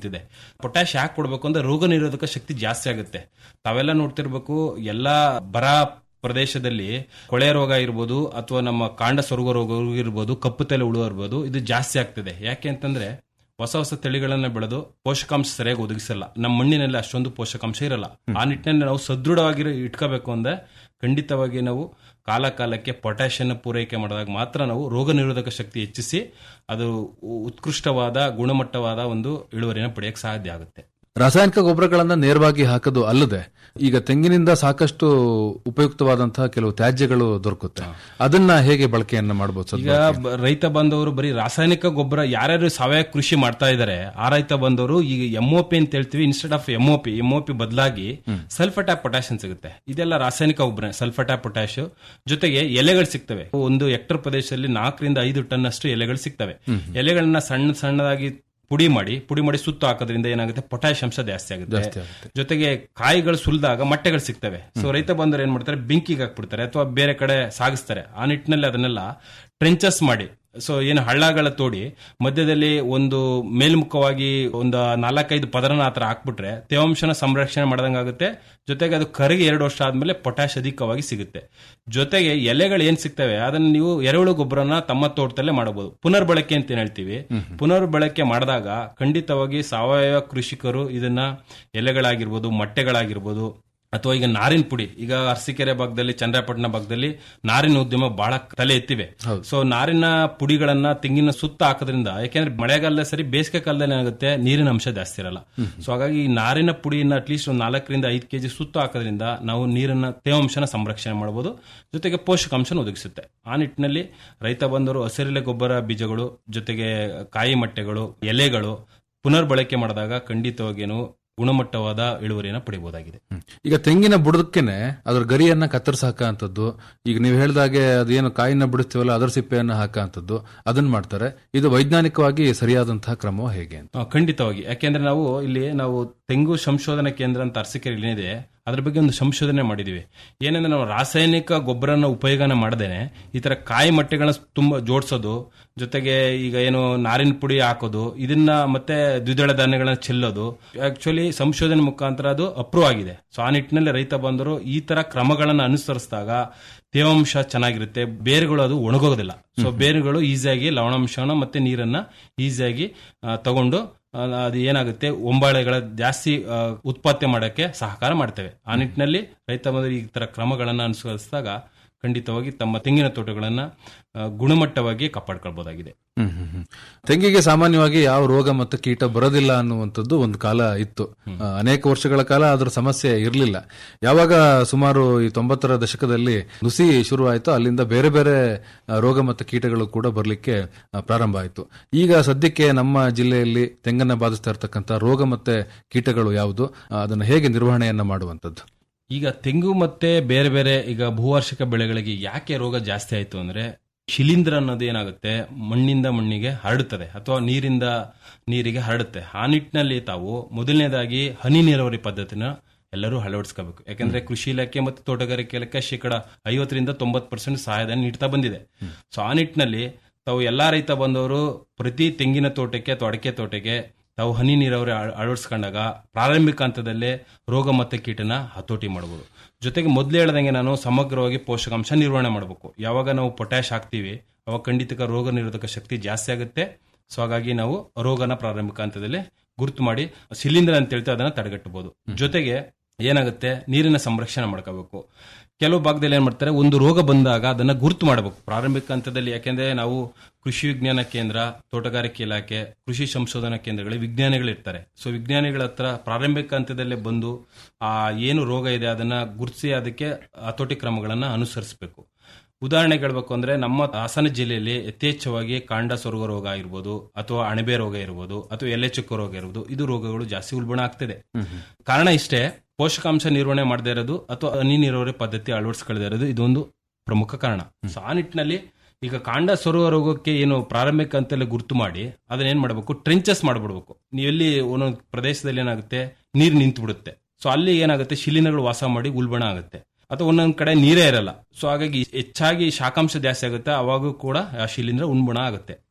ನಿಂತಿದೆ ಪೊಟ್ಯಾಶ್ ಯಾಕೆ ಕೊಡಬೇಕು ಅಂದ್ರೆ ರೋಗ ನಿರೋಧಕ ಶಕ್ತಿ ಜಾಸ್ತಿ ಆಗುತ್ತೆ ತಾವೆಲ್ಲ ನೋಡ್ತಿರ್ಬೇಕು ಎಲ್ಲಾ ಬರ ಪ್ರದೇಶದಲ್ಲಿ ಕೊಳೆ ರೋಗ ಇರ್ಬೋದು ಅಥವಾ ನಮ್ಮ ಕಾಂಡ ಸೊರಗ ರೋಗ ಇರ್ಬೋದು ಕಪ್ಪು ತಲೆ ಉಳುವ ಇರ್ಬೋದು ಇದು ಜಾಸ್ತಿ ಆಗ್ತಿದೆ ಯಾಕೆ ಅಂತಂದ್ರೆ ಹೊಸ ಹೊಸ ತಳಿಗಳನ್ನ ಬೆಳೆದು ಪೋಷಕಾಂಶ ಸರಿಯಾಗಿ ಒದಗಿಸಲ್ಲ ನಮ್ಮ ಮಣ್ಣಿನಲ್ಲಿ ಅಷ್ಟೊಂದು ಪೋಷಕಾಂಶ ಇರಲ್ಲ ಆ ನಿಟ್ಟಿನಲ್ಲಿ ನಾವು ಸದೃಢವಾಗಿ ಇಟ್ಕೋಬೇಕು ಅಂದ್ರೆ ಖಂಡಿತವಾಗಿ ನಾವು ಕಾಲ ಕಾಲಕ್ಕೆ ಪೊಟ್ಯಾಷಿಯನ್ ಪೂರೈಕೆ ಮಾಡಿದಾಗ ಮಾತ್ರ ನಾವು ರೋಗ ನಿರೋಧಕ ಶಕ್ತಿ ಹೆಚ್ಚಿಸಿ ಅದು ಉತ್ಕೃಷ್ಟವಾದ ಗುಣಮಟ್ಟವಾದ ಒಂದು ಇಳುವರಿನ ಪಡೆಯಕ್ಕೆ ಸಾಧ್ಯ ಆಗುತ್ತೆ ರಾಸಾಯನಿಕ ಗೊಬ್ಬರಗಳನ್ನ ನೇರವಾಗಿ ಹಾಕೋದು ಅಲ್ಲದೆ ಈಗ ತೆಂಗಿನಿಂದ ಸಾಕಷ್ಟು ಉಪಯುಕ್ತವಾದಂತಹ ಕೆಲವು ತ್ಯಾಜ್ಯಗಳು ದೊರಕುತ್ತೆ ಅದನ್ನ ಹೇಗೆ ಬಳಕೆಯನ್ನ ಮಾಡಬಹುದು ಈಗ ಬ- ರೈತ ಬಂದವರು ಬರೀ ರಾಸಾಯನಿಕ ಗೊಬ್ಬರ ಯಾರ್ಯಾರು ಸಾವಯವ ಕೃಷಿ ಮಾಡ್ತಾ ಇದಾರೆ ಆ ರೈತ ಬಂದವರು ಈಗ ಎಂಒಪಿ ಅಂತ ಹೇಳ್ತೀವಿ ಇನ್ಸ್ಟೆಡ್ ಆಫ್ ಎಂಒಪಿ ಎಂಒಪಿ ಬದಲಾಗಿ ಸಲ್ಫಟಾ ಪೊಟ್ಯಾಷಿಯಂ ಸಿಗುತ್ತೆ ಇದೆಲ್ಲ ರಾಸಾಯನಿಕ ಗೊಬ್ಬರ ಸಲ್ಫಟಾ ಪೊಟ್ಯಾಶ್ ಜೊತೆಗೆ ಎಲೆಗಳು ಸಿಗ್ತವೆ ಒಂದು ಹೆಕ್ಟರ್ ಪ್ರದೇಶದಲ್ಲಿ ನಾಲ್ಕರಿಂದ ಐದು ಟನ್ ಅಷ್ಟು ಎಲೆಗಳು ಸಿಗ್ತವೆ ಎಲೆಗಳನ್ನ ಸಣ್ಣ ಸಣ್ಣದಾಗಿ ಪುಡಿ ಮಾಡಿ ಪುಡಿ ಮಾಡಿ ಸುತ್ತು ಹಾಕೋದ್ರಿಂದ ಏನಾಗುತ್ತೆ ಪೊಟ್ಯಾಶ್ ಅಂಶ ಜಾಸ್ತಿ ಆಗುತ್ತೆ ಜೊತೆಗೆ ಕಾಯಿಗಳು ಸುಲಿದಾಗ ಮೊಟ್ಟೆಗಳು ಸಿಗ್ತವೆ ಸೊ ರೈತ ಬಂದರು ಏನ್ ಮಾಡ್ತಾರೆ ಬೆಂಕಿಗೆ ಹಾಕ್ಬಿಡ್ತಾರೆ ಅಥವಾ ಬೇರೆ ಕಡೆ ಸಾಗಿಸ್ತಾರೆ ಆ ನಿಟ್ಟಿನಲ್ಲಿ ಅದನ್ನೆಲ್ಲ ಟ್ರೆಂಚಸ್ ಮಾಡಿ ಸೊ ಏನು ಹಳ್ಳಗಳ ತೋಡಿ ಮಧ್ಯದಲ್ಲಿ ಒಂದು ಮೇಲ್ಮುಖವಾಗಿ ಒಂದು ನಾಲ್ಕೈದು ಪದರನ ಆತರ ಹಾಕ್ಬಿಟ್ರೆ ತೇವಾಂಶನ ಸಂರಕ್ಷಣೆ ಮಾಡ್ದಂಗಾಗುತ್ತೆ ಜೊತೆಗೆ ಅದು ಕರಗಿ ಎರಡು ವರ್ಷ ಆದ್ಮೇಲೆ ಪೊಟ್ಯಾಶ್ ಅಧಿಕವಾಗಿ ಸಿಗುತ್ತೆ ಜೊತೆಗೆ ಎಲೆಗಳು ಏನ್ ಸಿಗ್ತವೆ ಅದನ್ನ ನೀವು ಎರೆಹುಳು ಗೊಬ್ಬರನ ತಮ್ಮ ತೋಟದಲ್ಲೇ ಮಾಡಬಹುದು ಪುನರ್ಬಳಕೆ ಅಂತ ಏನ್ ಹೇಳ್ತೀವಿ ಪುನರ್ಬಳಕೆ ಮಾಡಿದಾಗ ಖಂಡಿತವಾಗಿ ಸಾವಯವ ಕೃಷಿಕರು ಇದನ್ನ ಎಲೆಗಳಾಗಿರ್ಬೋದು ಮೊಟ್ಟೆಗಳಾಗಿರ್ಬೋದು ಅಥವಾ ಈಗ ನಾರಿನ ಪುಡಿ ಈಗ ಅರಸೀಕೆರೆ ಭಾಗದಲ್ಲಿ ಚಂದ್ರಪಟ್ಟಣ ಭಾಗದಲ್ಲಿ ನಾರಿನ ಉದ್ಯಮ ಬಹಳ ತಲೆ ಎತ್ತಿವೆ ಸೊ ನಾರಿನ ಪುಡಿಗಳನ್ನ ತೆಂಗಿನ ಸುತ್ತ ಹಾಕೋದ್ರಿಂದ ಯಾಕೆಂದ್ರೆ ಮಳೆಗಾಲ ಸರಿ ಬೇಸಿಗೆ ಕಾಲದಲ್ಲಿ ಏನಾಗುತ್ತೆ ನೀರಿನ ಅಂಶ ಜಾಸ್ತಿ ಇರಲ್ಲ ಸೊ ಹಾಗಾಗಿ ಈ ನಾರಿನ ಪುಡಿಯನ್ನ ಅಟ್ಲೀಸ್ಟ್ ಒಂದು ನಾಲ್ಕರಿಂದ ಐದು ಕೆಜಿ ಸುತ್ತು ಹಾಕೋದ್ರಿಂದ ನಾವು ನೀರನ್ನ ತೇವಾಂಶನ ಸಂರಕ್ಷಣೆ ಮಾಡಬಹುದು ಜೊತೆಗೆ ಪೋಷಕಾಂಶನ ಒದಗಿಸುತ್ತೆ ಆ ನಿಟ್ಟಿನಲ್ಲಿ ರೈತ ಬಂದರು ಹಸಿರೆಲೆ ಗೊಬ್ಬರ ಬೀಜಗಳು ಜೊತೆಗೆ ಕಾಯಿ ಮೊಟ್ಟೆಗಳು ಎಲೆಗಳು ಪುನರ್ಬಳಕೆ ಮಾಡಿದಾಗ ಖಂಡಿತವಾಗಿ ನಾವು ಗುಣಮಟ್ಟವಾದ ಇಳುವರಿಯನ್ನು ಪಡಿಬಹುದಾಗಿದೆ ಈಗ ತೆಂಗಿನ ಬುಡದಕ್ಕೇನೆ ಅದ್ರ ಗರಿಯನ್ನ ಕತ್ತರಿಸ ಹಾಕಂತದ್ದು ಈಗ ನೀವು ಹೇಳಿದಾಗೆ ಅದೇನು ಕಾಯಿನ ಬಿಡಿಸ್ತೀವಲ್ಲ ಅದರ ಸಿಪ್ಪೆಯನ್ನ ಹಾಕಂತದ್ದು ಅದನ್ನ ಮಾಡ್ತಾರೆ ಇದು ವೈಜ್ಞಾನಿಕವಾಗಿ ಸರಿಯಾದಂತಹ ಕ್ರಮ ಹೇಗೆ ಅಂತ ಆ, ಖಂಡಿತವಾಗಿ ಯಾಕೆಂದ್ರೆ ನಾವು ಇಲ್ಲಿ ನಾವು ತೆಂಗು ಸಂಶೋಧನಾ ಕೇಂದ್ರ ಅಂತ ಅರಸೀಕೆರೆ ಏನಿದೆ ಅದ್ರ ಬಗ್ಗೆ ಒಂದು ಸಂಶೋಧನೆ ಮಾಡಿದೀವಿ ಏನಂದ್ರೆ ನಾವು ರಾಸಾಯನಿಕ ಗೊಬ್ಬರನ ಉಪಯೋಗನ ಮಾಡದೇನೆ ಈ ತರ ಕಾಯಿ ಮೊಟ್ಟೆಗಳನ್ನ ತುಂಬಾ ಜೋಡಿಸೋದು ಜೊತೆಗೆ ಈಗ ಏನು ನಾರಿನ ಪುಡಿ ಹಾಕೋದು ಇದನ್ನ ಮತ್ತೆ ದ್ವಿದಳ ಧಾನ್ಯಗಳನ್ನ ಚೆಲ್ಲೋದು ಆಕ್ಚುಲಿ ಸಂಶೋಧನೆ ಮುಖಾಂತರ ಅದು ಅಪ್ರೂವ್ ಆಗಿದೆ ಸೊ ಆ ನಿಟ್ಟಿನಲ್ಲಿ ರೈತ ಬಂದರು ಈ ತರ ಕ್ರಮಗಳನ್ನ ಅನುಸರಿಸಿದಾಗ ತೇವಾಂಶ ಚೆನ್ನಾಗಿರುತ್ತೆ ಬೇರುಗಳು ಅದು ಒಣಗೋಗೋದಿಲ್ಲ ಸೊ ಬೇರುಗಳು ಈಸಿಯಾಗಿ ಲವಣಾಂಶನ ಮತ್ತೆ ನೀರನ್ನ ಈಸಿಯಾಗಿ ಆ, ತಗೊಂಡು ಆ, ಅದು ಏನಾಗುತ್ತೆ ಒಂಬಾಳೆಗಳ ಜಾಸ್ತಿ ಆ, ಉತ್ಪತ್ತಿ ಮಾಡಕ್ಕೆ ಸಹಕಾರ ಮಾಡ್ತೇವೆ ಆ ನಿಟ್ಟಿನಲ್ಲಿ ರೈತ ಬಂದರು ಈ ತರ ಕ್ರಮಗಳನ್ನ ಅನುಸರಿಸಿದಾಗ ಖಂಡಿತವಾಗಿ ತಮ್ಮ ತೆಂಗಿನ ತೋಟಗಳನ್ನ ಆ, ಗುಣಮಟ್ಟವಾಗಿ ಕಾಪಾಡ್ಕೊಳ್ಬಹುದಾಗಿದೆ ಹ್ಮ್ ಹ್ಮ್ ಹ್ಮ್. ತೆಂಗಿಗೆ ಸಾಮಾನ್ಯವಾಗಿ ಯಾವ ರೋಗ ಮತ್ತು ಕೀಟ ಬರೋದಿಲ್ಲ ಅನ್ನುವಂಥದ್ದು ಒಂದು ಕಾಲ ಇತ್ತು ಆ, ಅನೇಕ ವರ್ಷಗಳ ಕಾಲ ಅದರ ಸಮಸ್ಯೆ ಇರಲಿಲ್ಲ ಯಾವಾಗ ಸುಮಾರು ಈ ತೊಂಬತ್ತರ ದಶಕದಲ್ಲಿ ನುಸಿ ಶುರುವಾಯಿತು ಅಲ್ಲಿಂದ ಬೇರೆ ಬೇರೆ ಆ, ರೋಗ ಮತ್ತು ಕೀಟಗಳು ಕೂಡ ಬರಲಿಕ್ಕೆ ಪ್ರಾರಂಭ ಆಯಿತು ಈಗ ಸದ್ಯಕ್ಕೆ ನಮ್ಮ ಜಿಲ್ಲೆಯಲ್ಲಿ ತೆಂಗನ್ನ ಬಾಧಿಸ್ತಾ ಇರತಕ್ಕಂಥ ರೋಗ ಮತ್ತೆ ಕೀಟಗಳು ಯಾವುದು ಆ, ಅದನ್ನು ಹೇಗೆ ನಿರ್ವಹಣೆಯನ್ನ ಮಾಡುವಂಥದ್ದು ಈಗ ತೆಂಗು ಮತ್ತೆ ಬೇರೆ ಬೇರೆ ಈಗ ಭೂವಾರ್ಷಿಕ ಬೆಳೆಗಳಿಗೆ ಯಾಕೆ ರೋಗ ಜಾಸ್ತಿ ಆಯ್ತು ಅಂದ್ರೆ ಶಿಲೀಂಧ್ರ ಅನ್ನೋದು ಏನಾಗುತ್ತೆ ಮಣ್ಣಿಂದ ಮಣ್ಣಿಗೆ ಹರಡುತ್ತದೆ ಅಥವಾ ನೀರಿಂದ ನೀರಿಗೆ ಹರಡುತ್ತೆ ಆ ನಿಟ್ಟಿನಲ್ಲಿ ತಾವು ಮೊದಲನೇದಾಗಿ ಹನಿ ನೀರಾವರಿ ಪದ್ಧತಿನ ಎಲ್ಲರೂ ಅಳವಡಿಸ್ಕೋಬೇಕು ಯಾಕಂದ್ರೆ ಕೃಷಿ ಇಲಾಖೆ ಮತ್ತು ತೋಟಗಾರಿಕೆ ಇಲಾಖೆ ಶೇಕಡ ಐವತ್ತರಿಂದ ತೊಂಬತ್ತು ಪರ್ಸೆಂಟ್ ಸಹಾಯಧನ ನೀಡ್ತಾ ಬಂದಿದೆ ಸೊ ಆ ನಿಟ್ಟಿನಲ್ಲಿ ತಾವು ಎಲ್ಲಾ ರೈತ ಬಂದವರು ಪ್ರತಿ ತೆಂಗಿನ ತೋಟಕ್ಕೆ ಅಥವಾ ಅಡಕೆ ತೋಟಕ್ಕೆ ತಾವು ಹನಿ ನೀರಾವರಿ ಅಳ- ಅಳವಡಿಸ್ಕೊಂಡಾಗ ಪ್ರಾರಂಭಿಕ ಹಂತದಲ್ಲೇ ರೋಗ ಮತ್ತೆ ಕೀಟನ ಹತೋಟಿ ಮಾಡಬಹುದು ಜೊತೆಗೆ ಮೊದಲು ಹೇಳ್ದಂಗೆ ನಾನು ಸಮಗ್ರವಾಗಿ ಪೋಷಕಾಂಶ ನಿರ್ವಹಣೆ ಮಾಡಬೇಕು ಯಾವಾಗ ನಾವು ಪೊಟ್ಯಾಶ್ ಹಾಕ್ತೀವಿ ಅವಾಗ ಖಂಡಿತ ರೋಗ ನಿರೋಧಕ ಶಕ್ತಿ ಜಾಸ್ತಿ ಆಗುತ್ತೆ ಸೊ ಹಾಗಾಗಿ ನಾವು ರೋಗನ ಪ್ರಾರಂಭಿಕ ಹಂತದಲ್ಲಿ ಗುರುತು ಮಾಡಿ ಶಿಲೀಂಧ್ರ ಅಂತ ಹೇಳ್ತೀವಿ ಅದನ್ನ ತಡೆಗಟ್ಟಬಹುದು ಜೊತೆಗೆ ಏನಾಗುತ್ತೆ ನೀರಿನ ಸಂರಕ್ಷಣೆ ಮಾಡ್ಕೋಬೇಕು ಕೆಲವು ಭಾಗದಲ್ಲಿ ಏನ್ ಮಾಡ್ತಾರೆ ಒಂದು ರೋಗ ಬಂದಾಗ ಅದನ್ನ ಗುರುತು ಮಾಡಬೇಕು ಪ್ರಾರಂಭಿಕ ಹಂತದಲ್ಲಿ ಯಾಕೆಂದ್ರೆ ನಾವು ಕೃಷಿ ವಿಜ್ಞಾನ ಕೇಂದ್ರ ತೋಟಗಾರಿಕೆ ಇಲಾಖೆ ಕೃಷಿ ಸಂಶೋಧನಾ ಕೇಂದ್ರಗಳು ವಿಜ್ಞಾನಿಗಳು ಇರ್ತಾರೆ ಸೊ ವಿಜ್ಞಾನಿಗಳ ಹತ್ರ ಪ್ರಾರಂಭಿಕ ಹಂತದಲ್ಲೇ ಬಂದು ಆ ಏನು ರೋಗ ಇದೆ ಅದನ್ನ ಗುರುತಿಸಿ ಅದಕ್ಕೆ ಹತೋಟಿ ಕ್ರಮಗಳನ್ನ ಅನುಸರಿಸಬೇಕು ಉದಾಹರಣೆಗೆ ಹೇಳ್ಬೇಕು ಅಂದ್ರೆ ನಮ್ಮ ಹಾಸನ ಜಿಲ್ಲೆಯಲ್ಲಿ ಯಥೇಚ್ಛವಾಗಿ ಕಾಂಡ ಸೊರಗ ರೋಗ ಇರ್ಬೋದು ಅಥವಾ ಅಣಬೆ ರೋಗ ಇರ್ಬೋದು ಅಥವಾ ಎಲೆ ಚುಕ್ಕ ರೋಗ ಇರ್ಬೋದು ಇದು ರೋಗಗಳು ಜಾಸ್ತಿ ಉಲ್ಬಣ ಆಗ್ತಿದೆ ಕಾರಣ ಇಷ್ಟೇ ಪೋಷಕಾಂಶ ನಿರ್ವಹಣೆ ಮಾಡದೇ ಇರೋದು ಅಥವಾ ಹನಿ ನೀರಾವರಿ ಪದ್ಧತಿ ಅಳವಡಿಸ್ಕೊಳ್ಳದೇ ಇರೋದು ಇದೊಂದು ಪ್ರಮುಖ ಕಾರಣ ಸೊ ಆ ನಿಟ್ಟಿನಲ್ಲಿ ಈಗ ಕಾಂಡ ಸೊರುವ ರೋಗಕ್ಕೆ ಏನು ಪ್ರಾರಂಭಿಕ ಅಂತಲೇ ಗುರುತು ಮಾಡಿ ಅದನ್ನ ಏನ್ ಮಾಡಬೇಕು ಟ್ರೆಂಚಸ್ ಮಾಡ್ಬಿಡ್ಬೇಕು ನೀವೆಲ್ಲಿ ಒಂದೊಂದು ಪ್ರದೇಶದಲ್ಲಿ ಏನಾಗುತ್ತೆ ನೀರು ನಿಂತು ಬಿಡುತ್ತೆ ಸೊ ಅಲ್ಲಿ ಏನಾಗುತ್ತೆ ಶಿಲೀಂಧ್ರಗಳು ವಾಸ ಮಾಡಿ ಉಲ್ಬಣ ಆಗುತ್ತೆ ಅಥವಾ ಒಂದೊಂದ್ ಕಡೆ ನೀರೇ ಇರಲ್ಲ ಸೊ ಹಾಗಾಗಿ ಹೆಚ್ಚಾಗಿ ಶಾಖಾಂಶ ಜಾಸ್ತಿ ಆಗುತ್ತೆ ಅವಾಗೂ ಕೂಡ ಆ ಶಿಲೀಂಧ್ರ ಉಣ್ಬಣ ಆಗುತ್ತೆ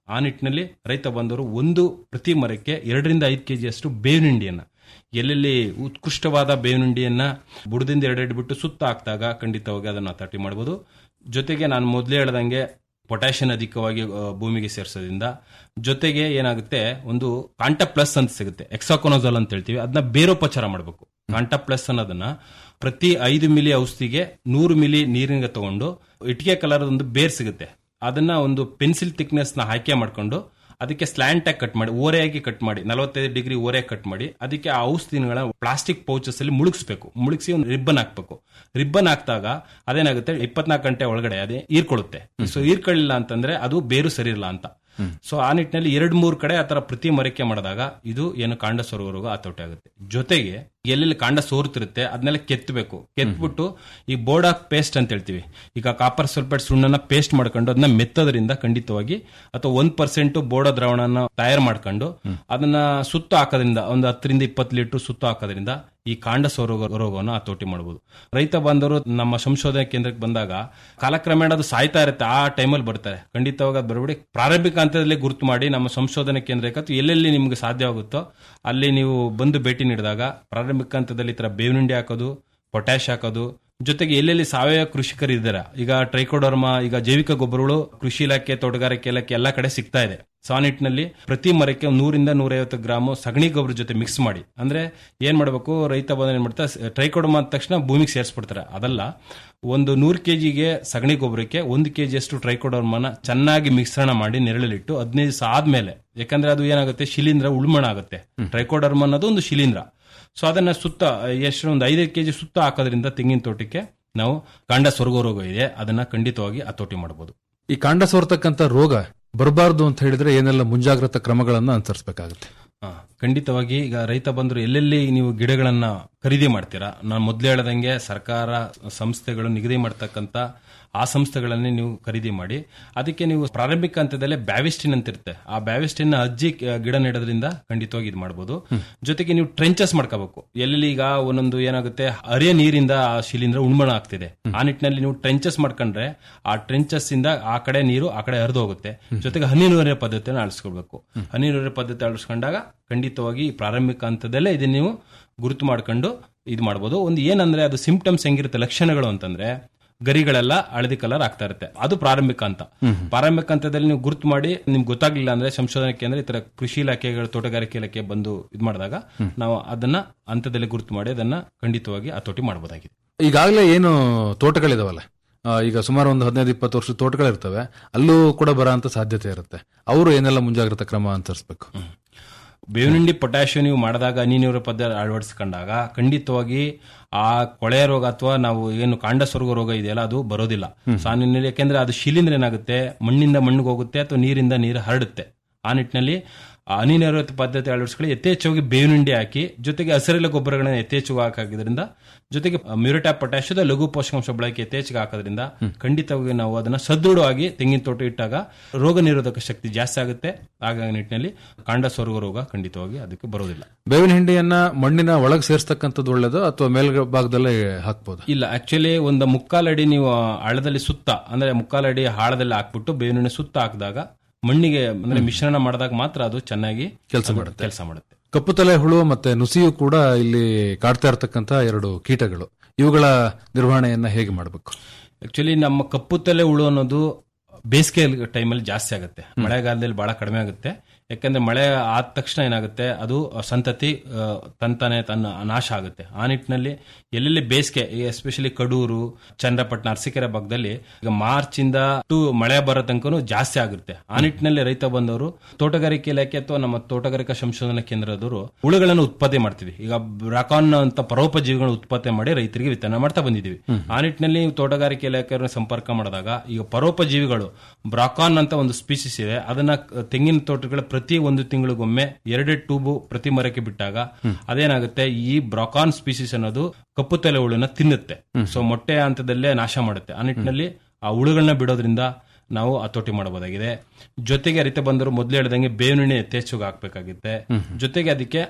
ಆ ನಿಟ್ಟಿನಲ್ಲಿ ರೈತ ಬಂದವರು ಒಂದು ಪ್ರತಿ ಮರಕ್ಕೆ ಎರಡರಿಂದ ಐದು ಕೆಜಿಯಷ್ಟು ಬೇವಿನ ಹಿಂಡಿಯನ್ನ ಎಲ್ಲೆಲ್ಲಿ ಉತ್ಕೃಷ್ಟವಾದ ಬೇವಿನ ಹಿಂಡಿಯನ್ನ ಬುಡದಿಂದ ಎರಡೆರಡು ಬಿಟ್ಟು ಸುತ್ತ ಹಾಕಿದಾಗ ಖಂಡಿತವಾಗಿ ಅದನ್ನ ಹತೋಟಿ ಮಾಡಬಹುದು ಜೊತೆಗೆ ನಾನು ಮೊದಲೇ ಹೇಳ್ದಂಗೆ ಪೊಟ್ಯಾಷಿಯಂ ಅಧಿಕವಾಗಿ ಆ, ಭೂಮಿಗೆ ಸೇರಿಸೋದ್ರಿಂದ ಜೊತೆಗೆ ಏನಾಗುತ್ತೆ ಒಂದು ಕಾಂಟ ಪ್ಲಸ್ ಅಂತ ಸಿಗುತ್ತೆ ಎಕ್ಸಾಕೊನೋಜಲ್ ಅಂತ ಹೇಳ್ತೀವಿ ಅದನ್ನ ಬೇರೋಪಚಾರ ಮಾಡಬೇಕು ಕಾಂಟ ಪ್ಲಸ್ ಅನ್ನೋದನ್ನ ಪ್ರತಿ ಐದು ಮಿಲಿ ಔಷಧಿಗೆ ನೂರು ಮಿಲಿ ನೀರಿನ ತಗೊಂಡು ಇಟ್ಟಿಗೆ ಕಲರ್ ಒಂದು ಬೇರ್ ಸಿಗುತ್ತೆ ಅದನ್ನ ಒಂದು ಪೆನ್ಸಿಲ್ ಥಿಕ್ನೆಸ್ ನ ಆಯ್ಕೆ ಮಾಡ್ಕೊಂಡು ಅದಕ್ಕೆ ಸ್ಲ್ಯಾಂಟ್ ಆಗಿ ಕಟ್ ಮಾಡಿ ಓರೆಯಾಗಿ ಕಟ್ ಮಾಡಿ ನಲವತ್ತೈದು ಡಿಗ್ರಿ ಓರೆ ಕಟ್ ಮಾಡಿ ಅದಕ್ಕೆ ಆ ಔಷಧಿಗಳ ಪ್ಲಾಸ್ಟಿಕ್ ಪೌಚಸ್ ಅಲ್ಲಿ ಮುಳುಗಿಸ್ಬೇಕು ಮುಳುಗಿಸಿ ಒಂದು ರಿಬ್ಬನ್ ಹಾಕ್ಬೇಕು ರಿಬ್ಬನ್ ಹಾಕ್ದಾಗ ಅದೇನಾಗುತ್ತೆ ಇಪ್ಪತ್ನಾಲ್ಕು ಗಂಟೆ ಒಳಗಡೆ ಅದೇ ಈರ್ಕೊಳ್ಳುತ್ತೆ ಸೊ ಈರ್ಕೊಳ್ಳಿಲ್ಲ ಅಂತಂದ್ರೆ ಅದು ಬೇರು ಸರಿಯಿಲ್ಲ ಅಂತ ಸೊ ಆ ನಿಟ್ಟಿನಲ್ಲಿ ಎರಡ್ ಮೂರ್ ಕಡೆ ಆತರ ಪ್ರತಿ ಮರಕ್ಕೆ ಮಾಡಿದಾಗ ಇದು ಏನು ಕಾಂಡ ಸೊರುವ ರೋಗ ಹತೋಟಿ ಆಗುತ್ತೆ ಜೊತೆಗೆ ಎಲ್ಲೆಲ್ಲಿ ಕಾಂಡ ಸೋರ್ತಿರುತ್ತೆ ಅದನ್ನೆಲ್ಲ ಕೆತ್ತಬೇಕು ಕೆತ್ಬಿಟ್ಟು ಈ ಬೋರ್ಡ್ ಆಫ್ ಪೇಸ್ಟ್ ಅಂತ ಹೇಳ್ತೀವಿ ಈಗ ಕಾಪರ್ ಸಲ್ಫೇಟ್ ಸುಣ್ಣನ ಪೇಸ್ಟ್ ಮಾಡ್ಕೊಂಡು ಅದನ್ನ ಮೆತ್ತೋದ್ರಿಂದ ಖಂಡಿತವಾಗಿ ಅಥವಾ ಒಂದ್ ಪರ್ಸೆಂಟ್ ಬೋರ್ಡ ದ್ರಾವಣನ ತಯಾರು ಮಾಡ್ಕೊಂಡು ಅದನ್ನ ಸುತ್ತು ಹಾಕೋದ್ರಿಂದ ಒಂದು ಹತ್ತರಿಂದ ಇಪ್ಪತ್ತು ಲೀಟರ್ ಸುತ್ತು ಹಾಕೋದ್ರಿಂದ ಈ ಕಾಂಡ ಸೋರೋಗ ರೋಗವನ್ನು ಹತೋಟಿ ಮಾಡಬಹುದು ರೈತ ಬಾಂಧವರು ನಮ್ಮ ಸಂಶೋಧನಾ ಕೇಂದ್ರಕ್ಕೆ ಬಂದಾಗ ಕಾಲಕ್ರಮೇಣ ಅದು ಸಾಯ್ತಾ ಇರುತ್ತೆ ಆ ಟೈಮಲ್ಲಿ ಬರ್ತಾರೆ ಖಂಡಿತವಾಗಿ ಅದು ಬರಬೇಡಿ ಪ್ರಾರಂಭಿಕ ಹಂತದಲ್ಲಿ ಗುರುತು ಮಾಡಿ ನಮ್ಮ ಸಂಶೋಧನಾ ಕೇಂದ್ರಕ್ಕೆ ಅಥವಾ ಎಲ್ಲೆಲ್ಲಿ ನಿಮ್ಗೆ ಸಾಧ್ಯವಾಗುತ್ತೋ ಅಲ್ಲಿ ನೀವು ಬಂದು ಭೇಟಿ ನೀಡಿದಾಗ ಪ್ರಾರಂಭಿಕ ಹಂತದಲ್ಲಿ ಈ ತರ ಬೇವಿನ ಹಿಂಡಿ ಹಾಕೋದು ಪೊಟ್ಯಾಶ್ ಹಾಕೋದು ಜೊತೆಗೆ ಎಲ್ಲೆಲ್ಲಿ ಸಾವಯವ ಕೃಷಿಕರು ಇದ್ದಾರೆ ಈಗ ಟ್ರೈಕೋಡರ್ಮಾ ಈಗ ಜೈವಿಕ ಗೊಬ್ಬರಗಳು ಕೃಷಿ ಇಲಾಖೆ ತೋಟಗಾರಿಕೆ ಇಲಾಖೆ ಎಲ್ಲಾ ಕಡೆ ಸಿಗ್ತಾ ಇದೆ ಸೊ ಆ ನಿಟ್ಟಿನಲ್ಲಿ ಪ್ರತಿ ಮರಕ್ಕೆ ಒಂದು ನೂರಿಂದ ನೂರೈವತ್ತು ಗ್ರಾಮ್ ಸಗಣಿ ಗೊಬ್ಬರ ಜೊತೆ ಮಿಕ್ಸ್ ಮಾಡಿ ಅಂದ್ರೆ ಏನ್ ಮಾಡಬೇಕು ರೈತ ಬಂದ ಏನ್ ಮಾಡ್ತಾರೆ ಟ್ರೈಕೋಡರ್ಮಾ ಅಂದ ತಕ್ಷಣ ಭೂಮಿಗೆ ಸೇರಿಸ್ಬಿಡ್ತಾರೆ ಅದಲ್ಲ ಒಂದು ನೂರು ಕೆಜಿಗೆ ಸಗಣಿ ಗೊಬ್ಬರಕ್ಕೆ ಒಂದು ಕೆಜಿ ಅಷ್ಟು ಟ್ರೈಕೋಡರ್ಮಾನ ಚೆನ್ನಾಗಿ ಮಿಶ್ರಣ ಮಾಡಿ ನೆರಳಲ್ಲಿಟ್ಟು ಹದಿನೈದು ದಿವಸ ಆದ್ಮೇಲೆ ಯಾಕಂದ್ರೆ ಅದು ಏನಾಗುತ್ತೆ ಶಿಲೀಂಧ್ರ ಉಳ್ಮಣ ಆಗುತ್ತೆ ಟ್ರೈಕೋಡರ್ಮ ಅನ್ನೋದು ಒಂದು ಶಿಲೀಂಧ್ರ ಸೊ ಅದನ್ನ ಸುತ್ತ ಎಷ್ಟು ಒಂದು ಐದೈದು ಕೆಜಿ ಸುತ್ತ ಹಾಕೋದ್ರಿಂದ ತೆಂಗಿನ ತೋಟಕ್ಕೆ ನಾವು ಕಾಂಡ ಸ್ವರ್ಗ ರೋಗ ಇದೆ ಅದನ್ನ ಖಂಡಿತವಾಗಿ ಹತೋಟಿ ಮಾಡಬಹುದು ಈ ಕಾಂಡ ಸೋರ್ತಕ್ಕಂಥ ರೋಗ ಬರಬಾರ್ದು ಅಂತ ಹೇಳಿದ್ರೆ ಏನೆಲ್ಲ ಮುಂಜಾಗ್ರತಾ ಕ್ರಮಗಳನ್ನ ಅನುಸರಿಸಬೇಕಾಗುತ್ತೆ ಹಾ, ಖಂಡಿತವಾಗಿ ಈಗ ರೈತ ಬಂದರು ಎಲ್ಲೆಲ್ಲಿ ನೀವು ಗಿಡಗಳನ್ನ ಖರೀದಿ ಮಾಡ್ತೀರಾ ನಾನು ಮೊದಲೇ ಹೇಳ್ದಂಗೆ ಸರ್ಕಾರ ಸಂಸ್ಥೆಗಳು ನಿಗದಿ ಮಾಡ್ತಕ್ಕಂಥ ಆ ಸಂಸ್ಥೆಗಳನ್ನೇ ನೀವು ಖರೀದಿ ಮಾಡಿ ಅದಕ್ಕೆ ನೀವು ಪ್ರಾರಂಭಿಕ ಹಂತದಲ್ಲೇ ಬ್ಯಾವಿಸ್ಟಿನ್ ಅಂತ ಇರುತ್ತೆ ಆ ಬ್ಯಾವಿಸ್ಟಿನ್ ಅಜ್ಜಿ ಕ- ಗಿಡ ನೆಡೋದ್ರಿಂದ ಖಂಡಿತವಾಗಿ ಇದು ಮಾಡಬಹುದು ಜೊತೆಗೆ ನೀವು ಟ್ರೆಂಚಸ್ ಮಾಡ್ಕೋಬೇಕು ಎಲ್ಲೆಲ್ಲಿ ಈಗ ಒಂದೊಂದು ಏನಾಗುತ್ತೆ ಹರಿಯ ನೀರಿಂದ ಆ ಶಿಲೀಂಧ್ರ ಉಣ್ಮಣ ಆಗ್ತಿದೆ ಆ ನಿಟ್ಟಿನಲ್ಲಿ ನೀವು ಟ್ರೆಂಚಸ್ ಮಾಡ್ಕೊಂಡ್ರೆ ಆ ಟ್ರೆಂಚಸ್ ಇಂದ ಆ ಕಡೆ ನೀರು ಆ ಕಡೆ ಹರಿದು ಹೋಗುತ್ತೆ ಜೊತೆಗೆ ಹನಿ ನೀರಿನ ಪದ್ಧತಿಯನ್ನು ಅಳಿಸ್ಕೊಳ್ಬೇಕು ಹನಿ ನೀರಿನ ಪದ್ಧತಿ ಅಳಿಸ್ಕೊಂಡಾಗ ಖಂಡಿತವಾಗಿ ಈ ಪ್ರಾರಂಭಿಕ ಹಂತದಲ್ಲೇ ಇದನ್ನ ನೀವು ಗುರುತು ಮಾಡ್ಕೊಂಡು ಇದು ಮಾಡ್ಬೋದು ಒಂದು ಏನಂದ್ರೆ ಅದು ಸಿಂಪ್ಟಮ್ಸ್ ಹೆಂಗಿರುತ್ತೆ ಲಕ್ಷಣಗಳು ಅಂತಂದ್ರೆ ಗರಿಗಳೆಲ್ಲ ಹಳದಿ ಕಲರ್ ಆಗ್ತಾ ಇರುತ್ತೆ ಅದು ಪ್ರಾರಂಭಿಕ ಹಂತ ಪ್ರಾರಂಭಿಕ ಹಂತದಲ್ಲಿ ನೀವು ಗುರುತು ಮಾಡಿ ನಿಮ್ಗೆ ಗೊತ್ತಾಗ್ಲಿಲ್ಲ ಅಂದ್ರೆ ಸಂಶೋಧನಾ ಕೇಂದ್ರ ಈ ತರ ಕೃಷಿ ಇಲಾಖೆಗಳು ತೋಟಗಾರಿಕೆ ಇಲಾಖೆ ಬಂದು ಇದು ಮಾಡಿದಾಗ ನಾವು ಅದನ್ನ ಹಂತದಲ್ಲಿ ಗುರುತು ಮಾಡಿ ಅದನ್ನ ಖಂಡಿತವಾಗಿ ಹತೋಟಿ ಮಾಡಬಹುದಾಗಿದೆ ಈಗಾಗಲೇ ಏನು ತೋಟಗಳಿದಾವಲ್ಲ ಆ, ಈಗ ಸುಮಾರು ಒಂದು ಹದಿನೈದು ಇಪ್ಪತ್ತು ವರ್ಷದ ತೋಟಗಳಿರ್ತವೆ ಅಲ್ಲೂ ಕೂಡ ಬರೋಂಥ ಸಾಧ್ಯತೆ ಇರುತ್ತೆ ಅವರು ಏನೆಲ್ಲ ಮುಂಜಾಗ್ರತಾ ಕ್ರಮ ಅನುಸರಿಸಬೇಕು ಬೇವಿನಿಂಡಿ ಪೊಟ್ಯಾಷಿಯಂ ನೀವು ಮಾಡಿದಾಗ ನೀರಿನ ಪದ್ಧತಿ ಅಳವಡಿಸ್ಕೊಂಡಾಗ ಖಂಡಿತವಾಗಿ ಆ ಕೊಳೆ ರೋಗ ಅಥವಾ ನಾವು ಏನು ಕಾಂಡ ಸ್ವರ್ಗ ರೋಗ ಇದೆಯಲ್ಲ ಅದು ಬರೋದಿಲ್ಲ ಸೊ ಆ ನಿಟ್ಟಿನಲ್ಲಿ ಯಾಕೆಂದ್ರೆ ಅದು ಶಿಲೀಂಧ್ರ ಏನಾಗುತ್ತೆ ಮಣ್ಣಿಂದ ಮಣ್ಣಿಗೆ ಹೋಗುತ್ತೆ ಅಥವಾ ನೀರಿಂದ ನೀರು ಹರಡುತ್ತೆ ಆ ನಿಟ್ಟಿನಲ್ಲಿ ಆ ಹನಿ ನೀರಾವರಿ ಪದ್ಧತಿ ಅಳವಡಿಸ್ಕೊಳ್ಳಿ ಯಥೇಚ್ಛವಾಗಿ ಬೇವಿನಿಂಡಿ ಹಾಕಿ ಜೊತೆಗೆ ಹಸಿರೆಲೆ ಗೊಬ್ಬರಗಳನ್ನ ಯಥೇಚ್ಛವಾಗಿ ಹಾಕಿದ್ರಿಂದ ಜೊತೆಗೆ ಮ್ಯೂರಿಟಾ ಪೊಟ್ಯಾಶದ ಲಘು ಪೋಷಕಾಂಶ ಬಳಕೆ ಯಥೇಚ್ಛಗೆ ಹಾಕೋದ್ರಿಂದ ಖಂಡಿತವಾಗಿ ನಾವು ಅದನ್ನ ಸದೃಢವಾಗಿ ತೆಂಗಿನ ತೋಟ ಇಟ್ಟಾಗ ರೋಗ ನಿರೋಧಕ ಶಕ್ತಿ ಜಾಸ್ತಿ ಆಗುತ್ತೆ ಹಾಗಾಗಿ ನಿಟ್ಟಿನಲ್ಲಿ ಕಾಂಡ ಸ್ವರ್ಗ ರೋಗ ಖಂಡಿತವಾಗಿ ಅದಕ್ಕೆ ಬರೋದಿಲ್ಲ ಬೇವಿನ ಹಿಂಡಿಯನ್ನ ಮಣ್ಣಿನ ಒಳಗೆ ಸೇರಿಸ್ತಕ್ಕಂಥದ್ದು ಒಳ್ಳೇದು ಅಥವಾ ಮೇಲ್ಭಾಗದಲ್ಲೇ ಹಾಕ್ಬೋದು ಇಲ್ಲ ಆಕ್ಚುಲಿ ಒಂದು ಮುಕ್ಕಾಲಡಿ ನೀವು ಆಳದಲ್ಲಿ ಸುತ್ತ ಅಂದ್ರೆ ಮುಕ್ಕಾಲಡಿ ಆಳದಲ್ಲಿ ಹಾಕ್ಬಿಟ್ಟು ಬೇವಿನ ಎಣ್ಣೆ ಸುತ್ತ ಹಾಕಿದಾಗ ಮಣ್ಣಿಗೆ ಅಂದ್ರೆ ಮಿಶ್ರಣ ಮಾಡಿದಾಗ ಮಾತ್ರ ಅದು ಚೆನ್ನಾಗಿ ಕೆಲಸ ಮಾಡುತ್ತೆ ಕೆಲಸ ಮಾಡುತ್ತೆ ಕಪ್ಪು ತಲೆ ಹುಳು ಮತ್ತೆ ನುಸಿಯು ಕೂಡ ಇಲ್ಲಿ ಕಾಡ್ತಾ ಇರತಕ್ಕಂತ ಎರಡು ಕೀಟಗಳು ಇವುಗಳ ನಿರ್ವಹಣೆಯನ್ನ ಹೇಗೆ ಮಾಡಬೇಕು ಆಕ್ಚುಲಿ ನಮ್ಮ ಕಪ್ಪು ತಲೆ ಹುಳು ಅನ್ನೋದು ಬೇಸಿಗೆ ಟೈಮಲ್ಲಿ ಜಾಸ್ತಿ ಆಗುತ್ತೆ ಮಳೆಗಾಲದಲ್ಲಿ ಬಹಳ ಕಡಿಮೆ ಆಗುತ್ತೆ ಯಾಕಂದ್ರೆ ಮಳೆ ಆದ ತಕ್ಷಣ ಏನಾಗುತ್ತೆ ಅದು ಸಂತತಿ ಆ, ತಂತಾನೆ ತನ್ನ ನಾಶ ಆಗುತ್ತೆ ಆ ನಿಟ್ಟಿನಲ್ಲಿ ಎಲ್ಲೆಲ್ಲಿ ಬೇಸಿಗೆ ಎಸ್ಪೆಷಲಿ ಕಡೂರು ಚಂದ್ರಪಟ್ಟಣ ಅರಸೀಕೆರೆ ಭಾಗದಲ್ಲಿ ಈಗ ಮಾರ್ಚ್ ಇಂದ ಟು ಮಳೆ ಬರೋ ತನಕನೂ ಜಾಸ್ತಿ ಆಗುತ್ತೆ ಆ ನಿಟ್ಟಿನಲ್ಲಿ ರೈತ ಬಂದವರು ತೋಟಗಾರಿಕೆ ಇಲಾಖೆ ಅಥವಾ ನಮ್ಮ ತೋಟಗಾರಿಕಾ ಸಂಶೋಧನಾ ಕೇಂದ್ರದವರು ಹುಳುಗಳನ್ನು ಉತ್ಪತ್ತಿ ಮಾಡ್ತೀವಿ ಈಗ ಬ್ರಾಕಾನ್ ಅಂತ ಪರೋಪಜೀವಿಗಳನ್ನು ಉತ್ಪತ್ತಿ ಮಾಡಿ ರೈತರಿಗೆ ವಿತರಣೆ ಮಾಡ್ತಾ ಬಂದಿದ್ದೀವಿ ಆ ನಿಟ್ಟಿನಲ್ಲಿ ನೀವು ತೋಟಗಾರಿಕೆ ಇಲಾಖೆಯವರನ್ನ ಸಂಪರ್ಕ ಮಾಡಿದಾಗ ಈಗ ಪರೋಪಜೀವಿಗಳು ಬ್ರಾಕಾನ್ ಅಂತ ಒಂದು ಸ್ಪೀಸಿಸ್ ಇದೆ ಅದನ್ನ ಕ- ತೆಂಗಿನ ತೋಟಗಳ ಪ್ರತಿ ಒಂದು ತಿಂಗಳಿಗೊಮ್ಮೆ ಎರಡೇ ಟ್ಯೂಬು ಪ್ರತಿ ಮರಕ್ಕೆ ಬಿಟ್ಟಾಗ ಅದೇನಾಗುತ್ತೆ ಈ ಬ್ರಾಕಾನ್ ಸ್ಪೀಸಿಸ್ ಅನ್ನೋದು ಕಪ್ಪು ತಲೆ ಹುಳುನ ತಿನ್ನುತ್ತೆ ಸೊ ಮೊಟ್ಟೆ ಹಂತದಲ್ಲೇ ನಾಶ ಮಾಡುತ್ತೆ ಆ ನಿಟ್ಟಿನಲ್ಲಿ ಆ ಹುಳುಗಳನ್ನ ಬಿಡೋದ್ರಿಂದ ನಾವು ಹತೋಟಿ ಮಾಡಬಹುದಾಗಿದೆ ಜೊತೆಗೆ ರೈತ ಬಂದರು ಮೊದಲು ಹೇಳ್ದಂಗೆ ಬೇವಿನೆಣ್ಣೆ ಯಥೇಚ್ಛವಾಗಿ ಹಾಕ್ಬೇಕಾಗುತ್ತೆ ಜೊತೆಗೆ ಅದಕ್ಕೆ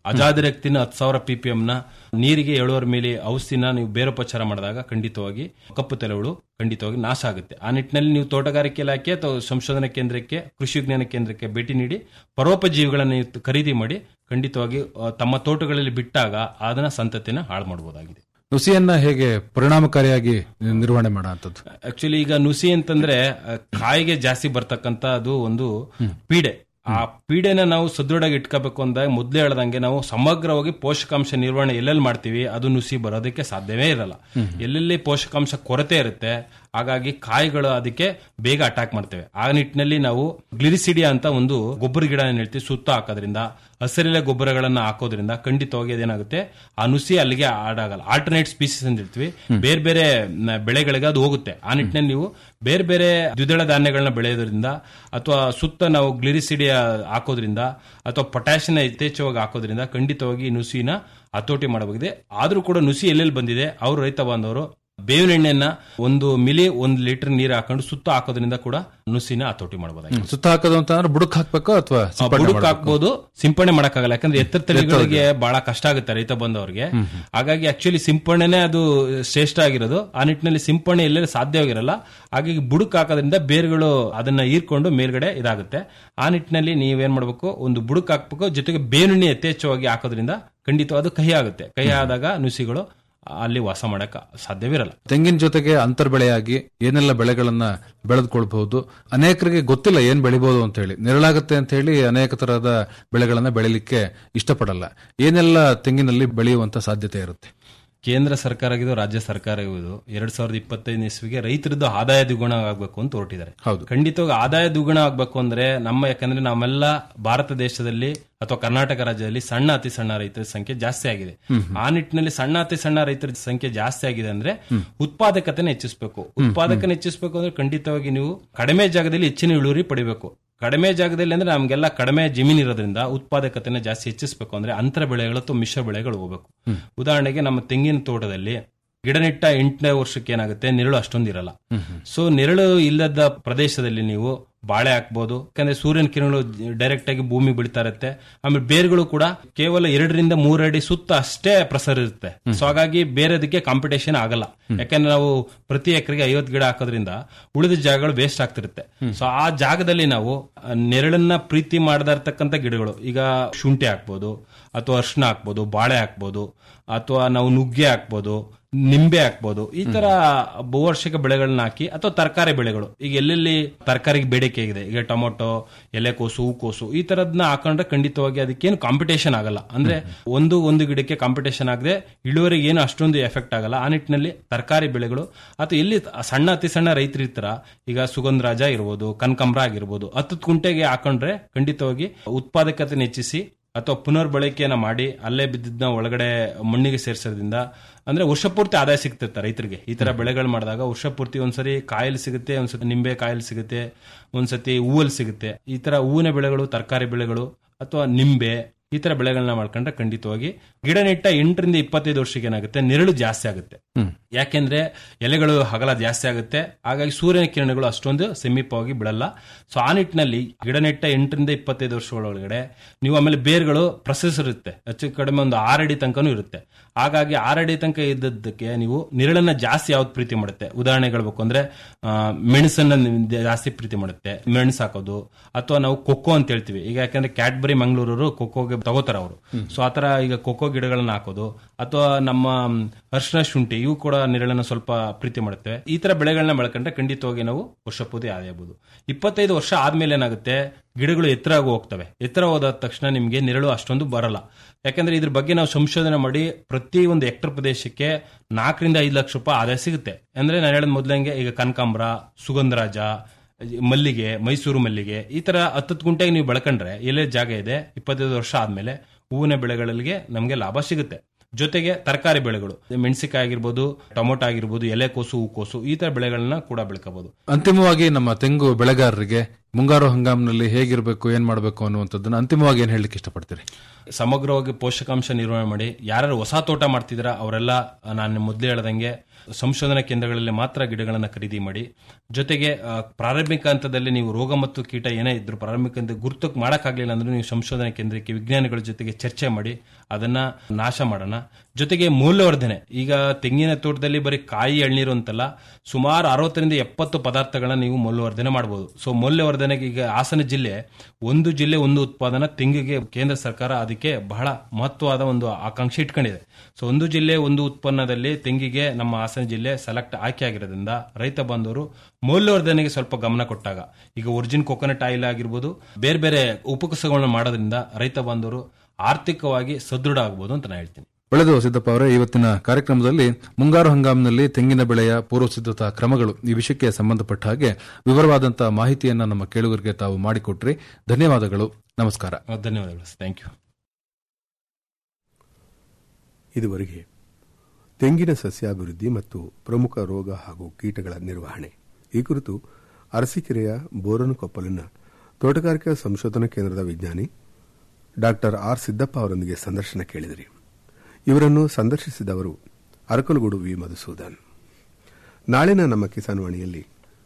ಅಜಾದಿರಕ್ತಿನ ಹತ್ತು ಸಾವಿರ ಪಿಪಿಎಂ ನ ನೀರಿಗೆ ಏಳುವರೆ ಮಿಲಿ ಔಷಧಿನ ನೀವು ಬೇರೋಪಚಾರ ಮಾಡಿದಾಗ ಖಂಡಿತವಾಗಿ ಕಪ್ಪು ತಲೆಗಳು ಖಂಡಿತವಾಗಿ ನಾಶ ಆಗುತ್ತೆ ಆ ನಿಟ್ಟಿನಲ್ಲಿ ನೀವು ತೋಟಗಾರಿಕೆ ಇಲಾಖೆ ಅಥವಾ ಸಂಶೋಧನಾ ಕೇಂದ್ರಕ್ಕೆ ಕೃಷಿ ವಿಜ್ಞಾನ ಕೇಂದ್ರಕ್ಕೆ ಭೇಟಿ ನೀಡಿ ಪರೋಪಜೀವಿಗಳನ್ನು ನೀವು ಖರೀದಿ ಮಾಡಿ ಖಂಡಿತವಾಗಿ ಆ, ತಮ್ಮ ತೋಟಗಳಲ್ಲಿ ಬಿಟ್ಟಾಗ ಅದನ್ನ ಸಂತತಿನ ಹಾಳು ಮಾಡಬಹುದಾಗಿದೆ ನುಸಿಯನ್ನ ಹೇಗೆ ಪರಿಣಾಮಕಾರಿಯಾಗಿ ನಿರ್ವಹಣೆ ಮಾಡುವಂಥದ್ದು ಆಕ್ಚುಲಿ ಈಗ ನುಸಿ ಅಂತಂದ್ರೆ ಆ, ಕಾಯಿಗೆ ಜಾಸ್ತಿ ಬರ್ತಕ್ಕಂತ ಅದು ಒಂದು ಪೀಡೆ ಆ ಪೀಡೆನ ನಾವು ಸದೃಢವಾಗಿ ಇಟ್ಕೋಬೇಕು ಅಂದಾಗ ಮೊದ್ಲೇ ಹೇಳ್ದಂಗೆ ನಾವು ಸಮಗ್ರವಾಗಿ ಪೋಷಕಾಂಶ ನಿರ್ವಹಣೆ ಎಲ್ಲೆಲ್ಲಿ ಮಾಡ್ತೀವಿ ಅದು ನುಸಿ ಬರೋದಕ್ಕೆ ಸಾಧ್ಯವೇ ಇರಲ್ಲ ಎಲ್ಲೆಲ್ಲಿ ಪೋಷಕಾಂಶ ಕೊರತೆ ಇರುತ್ತೆ ಹಾಗಾಗಿ ಕಾಯಿಗಳು ಅದಕ್ಕೆ ಬೇಗ ಅಟ್ಯಾಕ್ ಮಾಡ್ತೇವೆ ಆ ನಿಟ್ಟಿನಲ್ಲಿ ನಾವು ಗ್ಲಿರಿಸಿಡಿಯಾ ಅಂತ ಒಂದು ಗೊಬ್ಬರ ಗಿಡ ಏನ್ ಹೇಳ್ತೀವಿ ಸುತ್ತ ಹಾಕೋದ್ರಿಂದ ಹಸಿರೆಲೆ ಗೊಬ್ಬರಗಳನ್ನ ಹಾಕೋದ್ರಿಂದ ಖಂಡಿತವಾಗಿ ಅದೇನಾಗುತ್ತೆ ಆ ನುಸಿ ಅಲ್ಲಿಗೆ ಆಡಾಗಲ್ಲ ಆಲ್ಟರ್ನೇಟ್ ಸ್ಪೀಸೀಸ್ ಅಂತ ಹೇಳ್ತೀವಿ ಬೇರೆ ಬೇರೆ ನ- ಬೆಳೆಗಳಿಗೆ ಅದು ಹೋಗುತ್ತೆ ಆ ನಿಟ್ಟಿನಲ್ಲಿ ನೀವು ಬೇರೆ ಬೇರೆ ದ್ವಿದಳ ಧಾನ್ಯಗಳನ್ನ ಬೆಳೆಯೋದ್ರಿಂದ ಅಥವಾ ಸುತ್ತ ನಾವು ಗ್ಲಿರಿಸಿಡಿಯಾ ಹಾಕೋದ್ರಿಂದ ಅಥವಾ ಪೊಟ್ಯಾಷಿಯಂ ಯಥೇಚ್ಛವಾಗಿ ಹಾಕೋದ್ರಿಂದ ಖಂಡಿತವಾಗಿ ಈ ನುಸಿನ ಹತೋಟಿ ಮಾಡಬಹುದಿದೆ ಆದ್ರೂ ಕೂಡ ನುಸಿ ಎಲ್ಲೆಲ್ಲಿ ಬಂದಿದೆ ಅವರು ರೈತ ಬಾಂಧವರು ಬೇವಿನ ಎಣ್ಣೆಯನ್ನ ಒಂದು ಮಿಲಿ ಒಂದು ಲೀಟರ್ ನೀರು ಹಾಕೊಂಡು ಸುತ್ತ ಹಾಕೋದ್ರಿಂದ ಕೂಡ ನುಸಿನ ಹತೋಟಿ ಮಾಡಬಹುದಾಗಿದೆ ಸುತ್ತ ಹಾಕೋದು ಅಂತ ಅಂದ್ರೆ ಬುಡಕ್ ಹಾಕ್ಬೇಕು ಅಥವಾ ಸಿಂಪಡಣೆ ಬುಡಕ್ ಮಾಡ್ಬೇಕಾ? ಹಾಕ್ಬೋದು ಸಿಂಪಡಣೆ ಮಾಡಕ್ಕಾಗಲ್ಲ ಯಾಕಂದ್ರೆ ಎತ್ತರ ತಳಿಗಳಿಗೆ ಬಹಳ ಕಷ್ಟ ಆಗುತ್ತೆ ರೈತ ಬಂದವರಿಗೆ ಹಾಗಾಗಿ ಆಕ್ಚುಲಿ ಸಿಂಪಡಣೆನೇ ಅದು ಶ್ರೇಷ್ಠ ಆಗಿರೋದು ಆ ನಿಟ್ಟಿನಲ್ಲಿ ಸಿಂಪಡಣೆ ಎಲ್ಲೆಲ್ಲಿ ಸಾಧ್ಯವಾಗಿರಲ್ಲ ಹಾಗಾಗಿ ಬುಡಕ್ ಹಾಕೋದ್ರಿಂದ ಬೇರುಗಳು ಅದನ್ನ ಹೀರ್ಕೊಂಡು ಮೇಲ್ಗಡೆ ಇದಾಗುತ್ತೆ ಆ ನಿಟ್ಟಿನಲ್ಲಿ ನೀವೇನ್ ಮಾಡ್ಬೇಕು ಒಂದು ಬುಡಕ್ ಹಾಕ್ಬೇಕು ಜೊತೆಗೆ ಬೇನುಣ್ಣೆ ಯಥೇಚ್ಛವಾಗಿ ಹಾಕೋದ್ರಿಂದ ಖಂಡಿತ ಅದು ಕಹಿ ಆಗುತ್ತೆ ಕಹಿ ಆದಾಗ ನುಸಿಗಳು ಅಲ್ಲಿ ವಾಸ ಮಾಡಕ್ ಸಾಧ್ಯವಿರಲ್ಲ ತೆಂಗಿನ ಜೊತೆಗೆ ಅಂತರ್ ಬೆಳೆಯಾಗಿ ಏನೆಲ್ಲ ಬೆಳೆಗಳನ್ನ ಬೆಳೆದುಕೊಳ್ಬಹುದು ಅನೇಕರಿಗೆ ಗೊತ್ತಿಲ್ಲ ಏನ್ ಬೆಳಿಬಹುದು ಅಂತ ಹೇಳಿ ನೆರಳಾಗುತ್ತೆ ಅಂತ ಹೇಳಿ ಅನೇಕ ತರಹದ ಬೆಳೆಗಳನ್ನ ಬೆಳಿಲಿಕ್ಕೆ ಇಷ್ಟಪಡಲ್ಲ ಏನೆಲ್ಲ ತೆಂಗಿನಲ್ಲಿ ಬೆಳೆಯುವಂತ ಸಾಧ್ಯತೆ ಇರುತ್ತೆ ಕೇಂದ್ರ ಸರ್ಕಾರ ಆಗಿದ್ದು ರಾಜ್ಯ ಸರ್ಕಾರ ಆಗಿದ್ದು ಎರಡ್ ಸಾವಿರದ ಇಪ್ಪತ್ತೈದನೇ ಇಸ್ವಿಗೆ ರೈತರದ್ದು ಆದಾಯ ದ್ವಿಗುಣ ಆಗಬೇಕು ಅಂತ ಹೊರಟಿದ್ದಾರೆ ಹೌದು. ಖಂಡಿತವಾಗಿ ಆದಾಯ ದ್ವಿಗುಣ ಆಗಬೇಕು ಅಂದ್ರೆ ನಮ್ಮ ಯಾಕಂದ್ರೆ ನಮ್ಮೆಲ್ಲ ಭಾರತ ದೇಶದಲ್ಲಿ ಅಥವಾ ಕರ್ನಾಟಕ ರಾಜ್ಯದಲ್ಲಿ ಸಣ್ಣ ಅತಿ ಸಣ್ಣ ರೈತರ ಸಂಖ್ಯೆ ಜಾಸ್ತಿ ಆಗಿದೆ ಆ ನಿಟ್ಟಿನಲ್ಲಿ ಸಣ್ಣ ಅತಿ ಸಣ್ಣ ರೈತರ ಸಂಖ್ಯೆ ಜಾಸ್ತಿ ಆಗಿದೆ ಅಂದ್ರೆ ಉತ್ಪಾದಕತೆನ ಹೆಚ್ಚಿಸಬೇಕು ಉತ್ಪಾದಕನ ಹೆಚ್ಚಿಸಬೇಕು ಅಂದ್ರೆ ಖಂಡಿತವಾಗಿ ನೀವು ಕಡಿಮೆ ಜಾಗದಲ್ಲಿ ಹೆಚ್ಚಿನ ಇಳುವರಿ ಪಡಿಬೇಕು ಕಡಿಮೆ ಜಾಗದಲ್ಲಿ ಅಂದ್ರೆ ನಮ್ಗೆಲ್ಲ ಕಡಿಮೆ ಜಮೀನ್ ಇರೋದ್ರಿಂದ ಉತ್ಪಾದಕತೆನ ಜಾಸ್ತಿ ಹೆಚ್ಚಿಸಬೇಕು ಅಂದ್ರೆ ಅಂತರ ಬೆಳೆಗಳು ಅಥವಾ ಮಿಶ್ರ ಬೆಳೆಗಳು ಹೋಗ್ಬೇಕು ಉದಾಹರಣೆಗೆ ನಮ್ಮ ತೆಂಗಿನ ತೋಟದಲ್ಲಿ ಗಿಡ ನೆಟ್ಟ ಎಂಟನೇ ವರ್ಷಕ್ಕೆ ಏನಾಗುತ್ತೆ ನೆರಳು ಅಷ್ಟೊಂದು ಇರಲ್ಲ ಸೊ ನೆರಳು ಇಲ್ಲದ ಪ್ರದೇಶದಲ್ಲಿ ನೀವು ಬಾಳೆ ಹಾಕ್ಬೋದು ಯಾಕಂದ್ರೆ ಸೂರ್ಯನ ಕಿರಣಗಳು ಡೈರೆಕ್ಟ್ ಆಗಿ ಭೂಮಿ ಬೀಳ್ತಾ ಇರುತ್ತೆ ಆಮೇಲೆ ಬೇರುಗಳು ಕೂಡ ಕೇವಲ ಎರಡರಿಂದ ಮೂರು ಅಡಿ ಸುತ್ತ ಅಷ್ಟೇ ಪ್ರಸರ ಇರುತ್ತೆ ಸೊ ಹಾಗಾಗಿ ಬೇರೆದಕ್ಕೆ ಕಾಂಪಿಟೇಷನ್ ಆಗಲ್ಲ ಯಾಕಂದ್ರೆ ನಾವು ಪ್ರತಿ ಎಕರೆಗೆ ಐವತ್ತು ಗಿಡ ಹಾಕೋದ್ರಿಂದ ಉಳಿದ ಜಾಗಗಳು ವೇಸ್ಟ್ ಆಗ್ತಿರುತ್ತೆ ಸೊ ಆ ಜಾಗದಲ್ಲಿ ನಾವು ಆ, ನೆರಳನ್ನ ಪ್ರೀತಿ ಮಾಡದ ಇರ್ತಕ್ಕಂಥ ಗಿಡಗಳು ಈಗ ಶುಂಠಿ ಹಾಕ್ಬೋದು ಅಥವಾ ಅರ್ಶಿನ ಹಾಕ್ಬೋದು ಬಾಳೆ ಹಾಕ್ಬೋದು ಅಥವಾ ನಾವು ನುಗ್ಗೆ ಹಾಕ್ಬೋದು ನಿಂಬೆ ಹಾಕ್ಬೋದು ಈ ತರ ಬಹುವಾರ್ಷಿಕ ಬೆಳೆಗಳನ್ನ ಹಾಕಿ ಅಥವಾ ತರಕಾರಿ ಬೆಳೆಗಳು ಈಗ ಎಲ್ಲೆಲ್ಲಿ ತರಕಾರಿಗೆ ಬೇಡಿಕೆ ಇದೆ ಈಗ ಟೊಮೊಟೊ ಎಲೆಕೋಸು ಹೂಕೋಸು ಈ ತರದ್ನ ಹಾಕೊಂಡ್ರೆ ಖಂಡಿತವಾಗಿ ಅದಕ್ಕೇನು ಕಾಂಪಿಟೇಷನ್ ಆಗಲ್ಲ ಅಂದ್ರೆ ಒಂದು ಒಂದು ಗಿಡಕ್ಕೆ ಕಾಂಪಿಟೇಷನ್ ಆಗದೆ ಇಳುವರಿಗೆ ಏನು ಅಷ್ಟೊಂದು ಎಫೆಕ್ಟ್ ಆಗಲ್ಲ ಆ ನಿಟ್ಟಿನಲ್ಲಿ ತರಕಾರಿ ಬೆಳೆಗಳು ಅಥವಾ ಎಲ್ಲಿ ಸಣ್ಣ ಅತಿ ಸಣ್ಣ ರೈತರು ಇರ್ತಾರ ಈಗ ಸುಗಂಧರಾಜ ಇರ್ಬೋದು ಕನಕಾಂಬ್ರ ಆಗಿರ್ಬೋದು ಹತ್ತು ಕುಂಟೆಗೆ ಹಾಕೊಂಡ್ರೆ ಖಂಡಿತವಾಗಿ ಉತ್ಪಾದಕತೆ ಹೆಚ್ಚಿಸಿ ಅಥವಾ ಪುನರ್ ಬಳಕೆಯನ್ನ ಮಾಡಿ ಅಲ್ಲೇ ಬಿದ್ದಿದ್ನ ಒಳಗಡೆ ಮಣ್ಣಿಗೆ ಸೇರಿಸೋದ್ರಿಂದ ಅಂದ್ರೆ ವರ್ಷಪೂರ್ತಿ ಆದಾಯ ಸಿಗ್ತಿರ್ತಾರೆ ರೈತರಿಗೆ ಈ ತರ ಬೆಳೆಗಳು ಮಾಡಿದಾಗ ವರ್ಷಪೂರ್ತಿ ಒಂದ್ಸರಿ ಕಾಯಲ್ಲಿ ಸಿಗುತ್ತೆ ಒಂದ್ಸತಿ ನಿಂಬೆ ಕಾಯಲ್ಲಿ ಸಿಗುತ್ತೆ ಒಂದ್ಸತಿ ಹೂವಲ್ಲಿ ಸಿಗುತ್ತೆ ಈ ತರ ಹೂವಿನ ಬೆಳೆಗಳು ತರಕಾರಿ ಬೆಳೆಗಳು ಅಥವಾ ನಿಂಬೆ ಈ ತರ ಬೆಳೆಗಳನ್ನ ಮಾಡ್ಕೊಂಡ್ರೆ ಖಂಡಿತವಾಗಿ ಗಿಡ ನೆಟ್ಟ ಎಂಟರಿಂದ ಇಪ್ಪತ್ತೈದು ವರ್ಷಕ್ಕೆ ಏನಾಗುತ್ತೆ ನೆರಳು ಜಾಸ್ತಿ ಆಗುತ್ತೆ ಯಾಕೆಂದ್ರೆ ಎಲೆಗಳು ಹಗಲ ಜಾಸ್ತಿ ಆಗುತ್ತೆ ಹಾಗಾಗಿ ಸೂರ್ಯನ ಕಿರಣಗಳು ಅಷ್ಟೊಂದು ಸಮೀಪವಾಗಿ ಬಿಡಲ್ಲ ಸೊ ಆ ನಿಟ್ಟಿನಲ್ಲಿ ಗಿಡ ನೆಟ್ಟ ಎಂಟರಿಂದ ಇಪ್ಪತ್ತೈದು ವರ್ಷಗಳೊಳಗಡೆ ನೀವು ಆಮೇಲೆ ಬೇರ್ಗಳು ಪ್ರೊಸೆಸ್ ಇರುತ್ತೆ ಹೆಚ್ಚು ಕಡಿಮೆ ಒಂದು ಆರಡಿ ತನಕನೂ ಇರುತ್ತೆ ಹಾಗಾಗಿ ಆರಡಿ ತನಕ ಇದ್ದದ್ದಕ್ಕೆ ನೀವು ನೆರಳನ್ನ ಜಾಸ್ತಿ ಯಾವ್ದು ಪ್ರೀತಿ ಮಾಡುತ್ತೆ ಉದಾಹರಣೆ ಹೇಳ್ಬೇಕು ಅಂದ್ರೆ ಆ, ಮೆಣಸನ್ನ ಜಾಸ್ತಿ ಪ್ರೀತಿ ಮಾಡುತ್ತೆ ಮೆಣಸು ಹಾಕೋದು ಅಥವಾ ನಾವು ಕೊಕ್ಕೋ ಅಂತ ಹೇಳ್ತೀವಿ ಈಗ ಯಾಕಂದ್ರೆ ಕ್ಯಾಡ್ಬರಿ ಮಂಗಳೂರವರು ಕೊಕ್ಕೋಗೆ ತಗೋತಾರ ಅವರು ಸೊ ಆತರ ಈಗ ಕೊಕ್ಕೋ ಗಿಡಗಳನ್ನ ಹಾಕೋದು ಅಥವಾ ನಮ್ಮ ಮ್, ಅರಿಶಿನ ಶುಂಠಿ ಇವು ಕೂಡ ನೆರಳನ್ನ ಸ್ವಲ್ಪ ಪ್ರೀತಿ ಮಾಡುತ್ತೇವೆ ಈ ತರ ಬೆಳೆಗಳನ್ನ ಬೆಳ್ಕೊಂಡ್ರೆ ಖಂಡಿತವಾಗಿ ನಾವು ವರ್ಷಪೂರ್ತಿ ಆದಾಯಬಹುದು ಇಪ್ಪತ್ತೈದು ವರ್ಷ ಆದ್ಮೇಲೆ ಏನಾಗುತ್ತೆ ಗಿಡಗಳು ಎತ್ತರ ಆಗಿ ಹೋಗ್ತವೆ ಎತ್ತರ ಹೋದ ತಕ್ಷಣ ನಿಮ್ಗೆ ನೆರಳು ಅಷ್ಟೊಂದು ಬರಲ್ಲ ಯಾಕಂದ್ರೆ ಇದ್ರ ಬಗ್ಗೆ ನಾವು ಸಂಶೋಧನೆ ಮಾಡಿ ಪ್ರತಿ ಒಂದು ಹೆಕ್ಟರ್ ಪ್ರದೇಶಕ್ಕೆ ನಾಲ್ಕರಿಂದ ಐದು ಲಕ್ಷ ರೂಪಾಯಿ ಆದಾಯ ಸಿಗುತ್ತೆ ಅಂದ್ರೆ ನಾನು ಹೇಳಿದ ಮೊದ್ಲಂಗೆ ಈಗ ಕನಕಾಂಬ್ರ ಸುಗಂಧರಾಜ ಮಲ್ಲಿಗೆ ಮೈಸೂರು ಮಲ್ಲಿಗೆ ಈ ತರ ಹತ್ತತ್ತು ಗುಂಟೆಗೆ ನೀವು ಬೆಳ್ಕೊಂಡ್ರೆ ಎಲ್ಲೇ ಜಾಗ ಇದೆ ಇಪ್ಪತ್ತೈದು ವರ್ಷ ಆದ್ಮೇಲೆ ಹೂವಿನ ಬೆಳೆಗಳಿಗೆ ನಮಗೆ ಲಾಭ ಸಿಗುತ್ತೆ ಜೊತೆಗೆ ತರಕಾರಿ ಬೆಳೆಗಳು ಮೆಣಸಿಕಾಯಿ ಆಗಿರ್ಬೋದು ಟೊಮೊಟೊ ಆಗಿರ್ಬೋದು ಎಲೆಕೋಸು ಹೂಕೋಸು ಈ ತರ ಬೆಳೆಗಳನ್ನ ಕೂಡ ಬೆಳ್ಕೋಬಹುದು ಅಂತಿಮವಾಗಿ ನಮ್ಮ ತೆಂಗು ಬೆಳೆಗಾರರಿಗೆ ಮುಂಗಾರು ಹಂಗಾಮಿನಲ್ಲಿ ಹೇಗಿರಬೇಕು ಏನ್ ಮಾಡಬೇಕು ಅನ್ನುವಂಥದ್ದನ್ನ ಅಂತಿಮವಾಗಿ ಏನ್ ಹೇಳಲಿಕ್ಕೆ ಇಷ್ಟಪಡ್ತೀರಿ ಸಮಗ್ರವಾಗಿ ಪೋಷಕಾಂಶ ನಿರ್ವಹಣೆ ಮಾಡಿ ಯಾರು ಹೊಸ ತೋಟ ಮಾಡ್ತಿದ್ರ ಅವರೆಲ್ಲ ನಾನು ಮೊದಲೇ ಹೇಳ್ದಂಗೆ ಸಂಶೋಧನಾ ಕೇಂದ್ರಗಳಲ್ಲಿ ಮಾತ್ರ ಗಿಡಗಳನ್ನು ಖರೀದಿ ಮಾಡಿ ಜೊತೆಗೆ ಆ, ಪ್ರಾರಂಭಿಕ ಹಂತದಲ್ಲಿ ನೀವು ರೋಗ ಮತ್ತು ಕೀಟ ಏನೇ ಇದ್ರು ಪ್ರಾರಂಭಿಕ ಹಂತ ಗುರುತು ಮಾಡಕ್ಕಾಗ್ಲಿಲ್ಲ ಅಂದ್ರೆ ನೀವು ಸಂಶೋಧನಾ ಕೇಂದ್ರಕ್ಕೆ ವಿಜ್ಞಾನಿಗಳ ಜೊತೆಗೆ ಚರ್ಚೆ ಮಾಡಿ ಅದನ್ನ ನಾಶ ಮಾಡೋಣ ಜೊತೆಗೆ ಮೌಲ್ಯವರ್ಧನೆ ಈಗ ತೆಂಗಿನ ತೋಟದಲ್ಲಿ ಬರೀ ಕಾಯಿ ಎಳ್ನೀರು ಅಂತಲ್ಲ ಸುಮಾರು ಅರವತ್ತರಿಂದ ಎಪ್ಪತ್ತು ಪದಾರ್ಥಗಳನ್ನ ನೀವು ಮೌಲ್ಯವರ್ಧನೆ ಮಾಡಬಹುದು ಸೊ ಮೌಲ್ಯವರ್ಧನೆಗೆ ಈಗ ಹಾಸನ ಜಿಲ್ಲೆ ಒಂದು ಜಿಲ್ಲೆ ಒಂದು ಉತ್ಪಾದನಾ ತೆಂಗಿಗೆ ಕೇಂದ್ರ ಸರ್ಕಾರ ಅದಕ್ಕೆ ಬಹಳ ಮಹತ್ವವಾದ ಒಂದು ಆಕಾಂಕ್ಷೆ ಇಟ್ಕೊಂಡಿದೆ ಸೊ ಒಂದು ಜಿಲ್ಲೆ ಒಂದು ಉತ್ಪನ್ನದಲ್ಲಿ ತೆಂಗಿಗೆ ನಮ್ಮ ಹಾಸನ ಜಿಲ್ಲೆ ಸೆಲೆಕ್ಟ್ ಆಯ್ಕೆ ಆಗಿರೋದ್ರಿಂದ ರೈತ ಬಾಂಧವರು ಮೌಲ್ಯವರ್ಧನೆಗೆ ಸ್ವಲ್ಪ ಗಮನ ಕೊಟ್ಟಾಗ ಈಗ ಒರಿಜಿನ್ ಕೊಕೊನಟ್ ಆಯಿಲ್ ಆಗಿರ್ಬೋದು ಬೇರೆ ಬೇರೆ ಉಪಕಸಗಳನ್ನು ಮಾಡೋದ್ರಿಂದ ರೈತ ಬಾಂಧವರು ಆರ್ಥಿಕವಾಗಿ ಸದೃಢ ಆಗ್ಬೋದು ಅಂತ ನಾನು ಹೇಳ್ತೀನಿ ಒಳ್ಳೆದು ಸಿದ್ದಪ್ಪ ಅವರೇ ಇವತ್ತಿನ ಕಾರ್ಯಕ್ರಮದಲ್ಲಿ ಮುಂಗಾರು ಹಂಗಾಮಿನಲ್ಲಿ ತೆಂಗಿನ ಬೆಳೆಯ ಪೂರ್ವ ಸಿದ್ಧತಾ ಕ್ರಮಗಳು ಈ ವಿಷಯಕ್ಕೆ ಸಂಬಂಧಪಟ್ಟ ಹಾಗೆ ವಿವರವಾದಂತಹ ಮಾಹಿತಿಯನ್ನ ನಮ್ಮ ಕೇಳುಗರಿಗೆ ತಾವು ಮಾಡಿಕೊಟ್ರಿ ಧನ್ಯವಾದಗಳು ನಮಸ್ಕಾರ ಆ, ಧನ್ಯವಾದಗಳು ಥ್ಯಾಂಕ್ ಯು ಇದುವರೆಗೆ ತೆಂಗಿನ ಸಸ್ಯಾಭಿವೃದ್ಧಿ ಮತ್ತು ಪ್ರಮುಖ ರೋಗ ಹಾಗೂ ಕೀಟಗಳ ನಿರ್ವಹಣೆ ಈ ಕುರಿತು ಅರಸೀಕೆರೆಯ ಬೋರನಕೊಪ್ಪಲಿನ ತೋಟಗಾರಿಕಾ ಸಂಶೋಧನಾ ಕೇಂದ್ರದ ವಿಜ್ಞಾನಿ ಡಾಕ್ಟರ್ ಆರ್ ಸಿದ್ದಪ್ಪ ಅವರೊಂದಿಗೆ ಸಂದರ್ಶನ ಕೇಳಿದಿರಿ ಇವರನ್ನು ಸಂದರ್ಶಿಸಿದವರು ಅರಕಲಗೂಡು ವಿ ಮಧುಸೂದನ್ ನಾಳಿನ ನಮ್ಮ ಕಿಸಾನ್ ವಾಣಿಯಲ್ಲಿ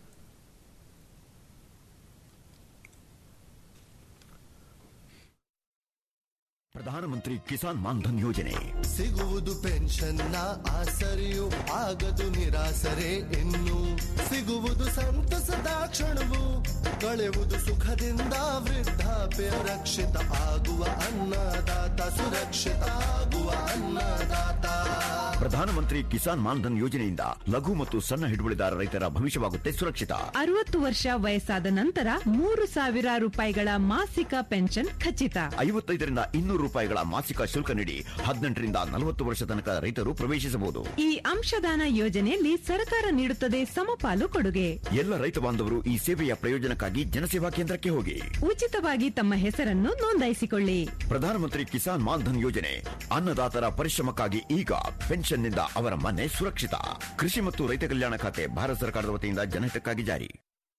ಪ್ರಧಾನಮಂತ್ರಿ ಕಿಸಾನ್ ಮಾನ್ಧನ್ ಯೋಜನೆ ಸಿಗುವುದು ಪೆನ್ಷನ್ನ ಆಸರೆಯು ಆಗದು ನಿರಾಸರೆ ಇನ್ನು ಸಿಗುವುದು ಸಂತಸದ ಕ್ಷಣವು ಕಳೆಯುವುದು ಸುಖದಿಂದ ವೃದ್ಧಾಪ್ಯ ರಕ್ಷಿತ ಆಗುವ ಅನ್ನದಾತ ಸುರಕ್ಷಿತ ಆಗುವ ಅನ್ನದಾತ ಪ್ರಧಾನಮಂತ್ರಿ ಕಿಸಾನ್ ಮಾನ್ಧನ್ ಯೋಜನೆಯಿಂದ ಲಘು ಮತ್ತು ಸಣ್ಣ ಹಿಡುವಳಿದಾರ ರೈತರ ಭವಿಷ್ಯವಾಗುತ್ತೆ ಸುರಕ್ಷಿತ ಅರವತ್ತು ವರ್ಷ ವಯಸ್ಸಾದ ನಂತರ ಮೂರು ಸಾವಿರ ರೂಪಾಯಿಗಳ ಮಾಸಿಕ ಪೆನ್ಷನ್ ಖಚಿತ ಐವತ್ತೈದರಿಂದ ಇನ್ನೂರು ರೂಪಾಯಿಗಳ ಮಾಸಿಕ ಶುಲ್ಕ ನೀಡಿ ಹದಿನೆಂಟರಿಂದ ನಲವತ್ತು ವರ್ಷ ತನಕ ರೈತರು ಪ್ರವೇಶಿಸಬಹುದು ಈ ಅಂಶದಾನ ಯೋಜನೆಯಲ್ಲಿ ಸರ್ಕಾರ ನೀಡುತ್ತದೆ ಸಮಪಾಲು ಕೊಡುಗೆ ಎಲ್ಲ ರೈತ ಬಾಂಧವರು ಈ ಸೇವೆಯ ಪ್ರಯೋಜನಕ್ಕಾಗಿ ಜನಸೇವಾ ಕೇಂದ್ರಕ್ಕೆ ಹೋಗಿ ಉಚಿತವಾಗಿ ತಮ್ಮ ಹೆಸರನ್ನು ನೋಂದಾಯಿಸಿಕೊಳ್ಳಿ ಪ್ರಧಾನಮಂತ್ರಿ ಕಿಸಾನ್ ಮಾನ್ಧನ್ ಯೋಜನೆ ಅನ್ನದಾತರ ಪರಿಶ್ರಮಕ್ಕಾಗಿ ಈಗ ಪೆನ್ಷನ್ನಿಂದ ಅವರ ಮನೆ ಸುರಕ್ಷಿತ ಕೃಷಿ ಮತ್ತು ರೈತ ಕಲ್ಯಾಣ ಖಾತೆ ಭಾರತ ಸರ್ಕಾರದ ವತಿಯಿಂದ ಜನಹಿತಕ್ಕಾಗಿ ಜಾರಿ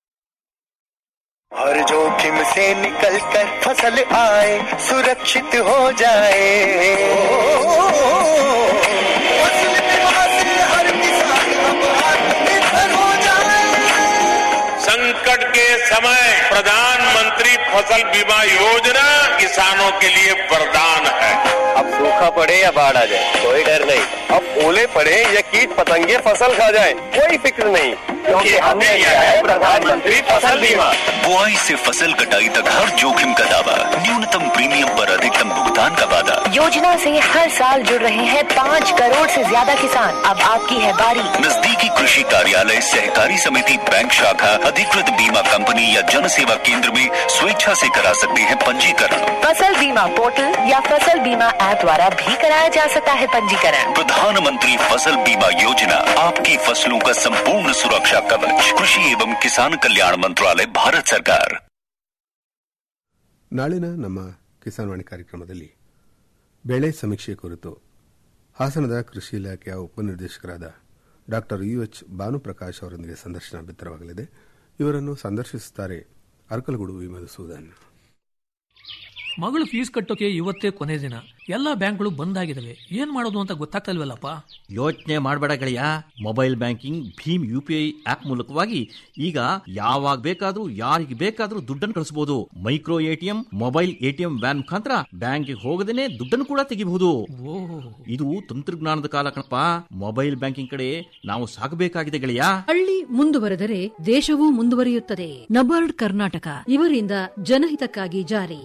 हर जोखिम से निकल कर फसल आए सुरक्षित हो जाए फसल बीमा से हर किसान अब आत्मनिर्भर हो जाए संकट के समय प्रधानमंत्री फसल बीमा योजना किसानों के लिए वरदान है अब सूखा पड़े या बाढ़ आ जाए कोई डर नहीं अब ओले पड़े या कीट पतंगे फसल खा जाए कोई फिक्र नहीं क्योंकि हमने लिया है प्रधानमंत्री फसल बीमा बुआई से फसल कटाई तक हर जोखिम का दावा न्यूनतम प्रीमियम पर अधिकतम भुगतान का वादा योजना से हर साल जुड़ रहे हैं पाँच करोड़ से ज्यादा किसान अब आपकी है बारी नजदीकी कृषि कार्यालय सहकारी समिति बैंक शाखा अधिकृत बीमा कंपनी या जन सेवा केंद्र में स्वेच्छा से करा सकते हैं पंजीकरण फसल बीमा पोर्टल या फसल बीमा ऐप द्वारा भी कराया जा सकता है पंजीकरण प्रधानमंत्री फसल बीमा योजना आपकी फसलों का संपूर्ण सुरक्षा कवच कृषि एवं किसान कल्याण मंत्रालय भारत सरकार ನಾಳಿನ ನಮ್ಮ ಕಿಸಾನ್ ವಾಣಿ ಕಾರ್ಯಕ್ರಮದಲ್ಲಿ ಬೆಳೆ ಸಮೀಕ್ಷೆ ಕುರಿತು ಹಾಸನದ ಕೃಷಿ ಇಲಾಖೆಯ ಉಪನಿರ್ದೇಶಕರಾದ ಡಾಕ್ಟರ್ ಯು ಎಚ್ ಭಾನುಪ್ರಕಾಶ್ ಅವರೊಂದಿಗೆ ಸಂದರ್ಶನ ಬಿತ್ತರವಾಗಲಿದೆ ಇವರನ್ನು ಸಂದರ್ಶಿಸುತ್ತಾರೆ ಅರ್ಕಲಗೂಡು ವಿ ಮಧುಸೂದನ್ ಮಗಳು ಫೀಸ್ ಕಟ್ಟೋಕೆ ಇವತ್ತೇ ಕೊನೆ ದಿನ ಎಲ್ಲ ಬ್ಯಾಂಕ್ಗಳು ಬಂದ್ ಆಗಿದಾವೆ ಏನ್ ಮಾಡೋದು ಅಂತ ಗೊತ್ತಾಗ್ತಲ್ವಲ್ಲಪ್ಪ ಯೋಚನೆ ಮಾಡಬೇಡ ಗೆಳೆಯ mobile banking Bhim U P I app ಮೂಲಕವಾಗಿ ಈಗ ಯಾವಾಗ ಬೇಕಾದ್ರೂ ಯಾರಿಗೆ ಬೇಕಾದ್ರೂ ದುಡ್ಡನ್ನು ಕಳಿಸಬಹುದು micro ATM mobile ATM van ಮುಖಾಂತರ ಬ್ಯಾಂಕ್ಗೆ ಹೋಗದೇನೆ ದುಡ್ಡನ್ನು ಕೂಡ ತೆಗಿಬಹುದು ಇದು ತಂತ್ರಜ್ಞಾನದ ಕಾಲ ಕಣಪ್ಪ ಮೊಬೈಲ್ ಬ್ಯಾಂಕಿಂಗ್ ಕಡೆ ನಾವು ಸಾಗಬೇಕಾಗಿದೆ ಗೆಳೆಯ ಹಳ್ಳಿ ಮುಂದುವರೆದರೆ ದೇಶವೂ ಮುಂದುವರಿಯುತ್ತದೆ ನಬಾರ್ಡ್ ಕರ್ನಾಟಕ ಇವರಿಂದ ಜನಹಿತಕ್ಕಾಗಿ ಜಾರಿ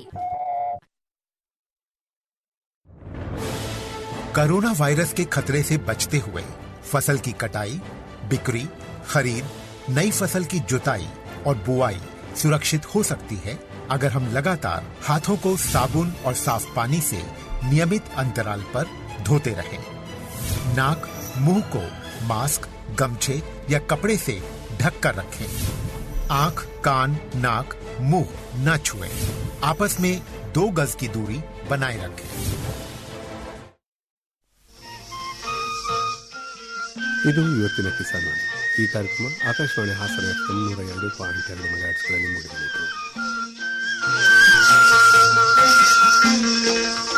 कोरोना वायरस के खतरे से बचते हुए फसल की कटाई बिक्री खरीद नई फसल की जुताई और बुआई सुरक्षित हो सकती है अगर हम लगातार हाथों को साबुन और साफ पानी से नियमित अंतराल पर धोते रहें। नाक मुंह को मास्क गमछे या कपड़े से ढक कर रखें आंख कान नाक मुंह न छुएं। आपस में दो गज की दूरी बनाए रखें ಇದು ಇವತ್ತಿನ ಕಿಸಾನ್ ವಾಣಿ ಈ ಕಾರ್ಯಕ್ರಮ ಆಕಾಶವಾಣಿ ಹಾಸನ ಎಫ್ಎಂ ನೂರ ಎರಡು ಪಾಯಿಂಟ್ ಎರಡು ಮೆಗಾಟ್ಸ್ಗಳಲ್ಲಿ ಮೂಡಿಬಂದಿತು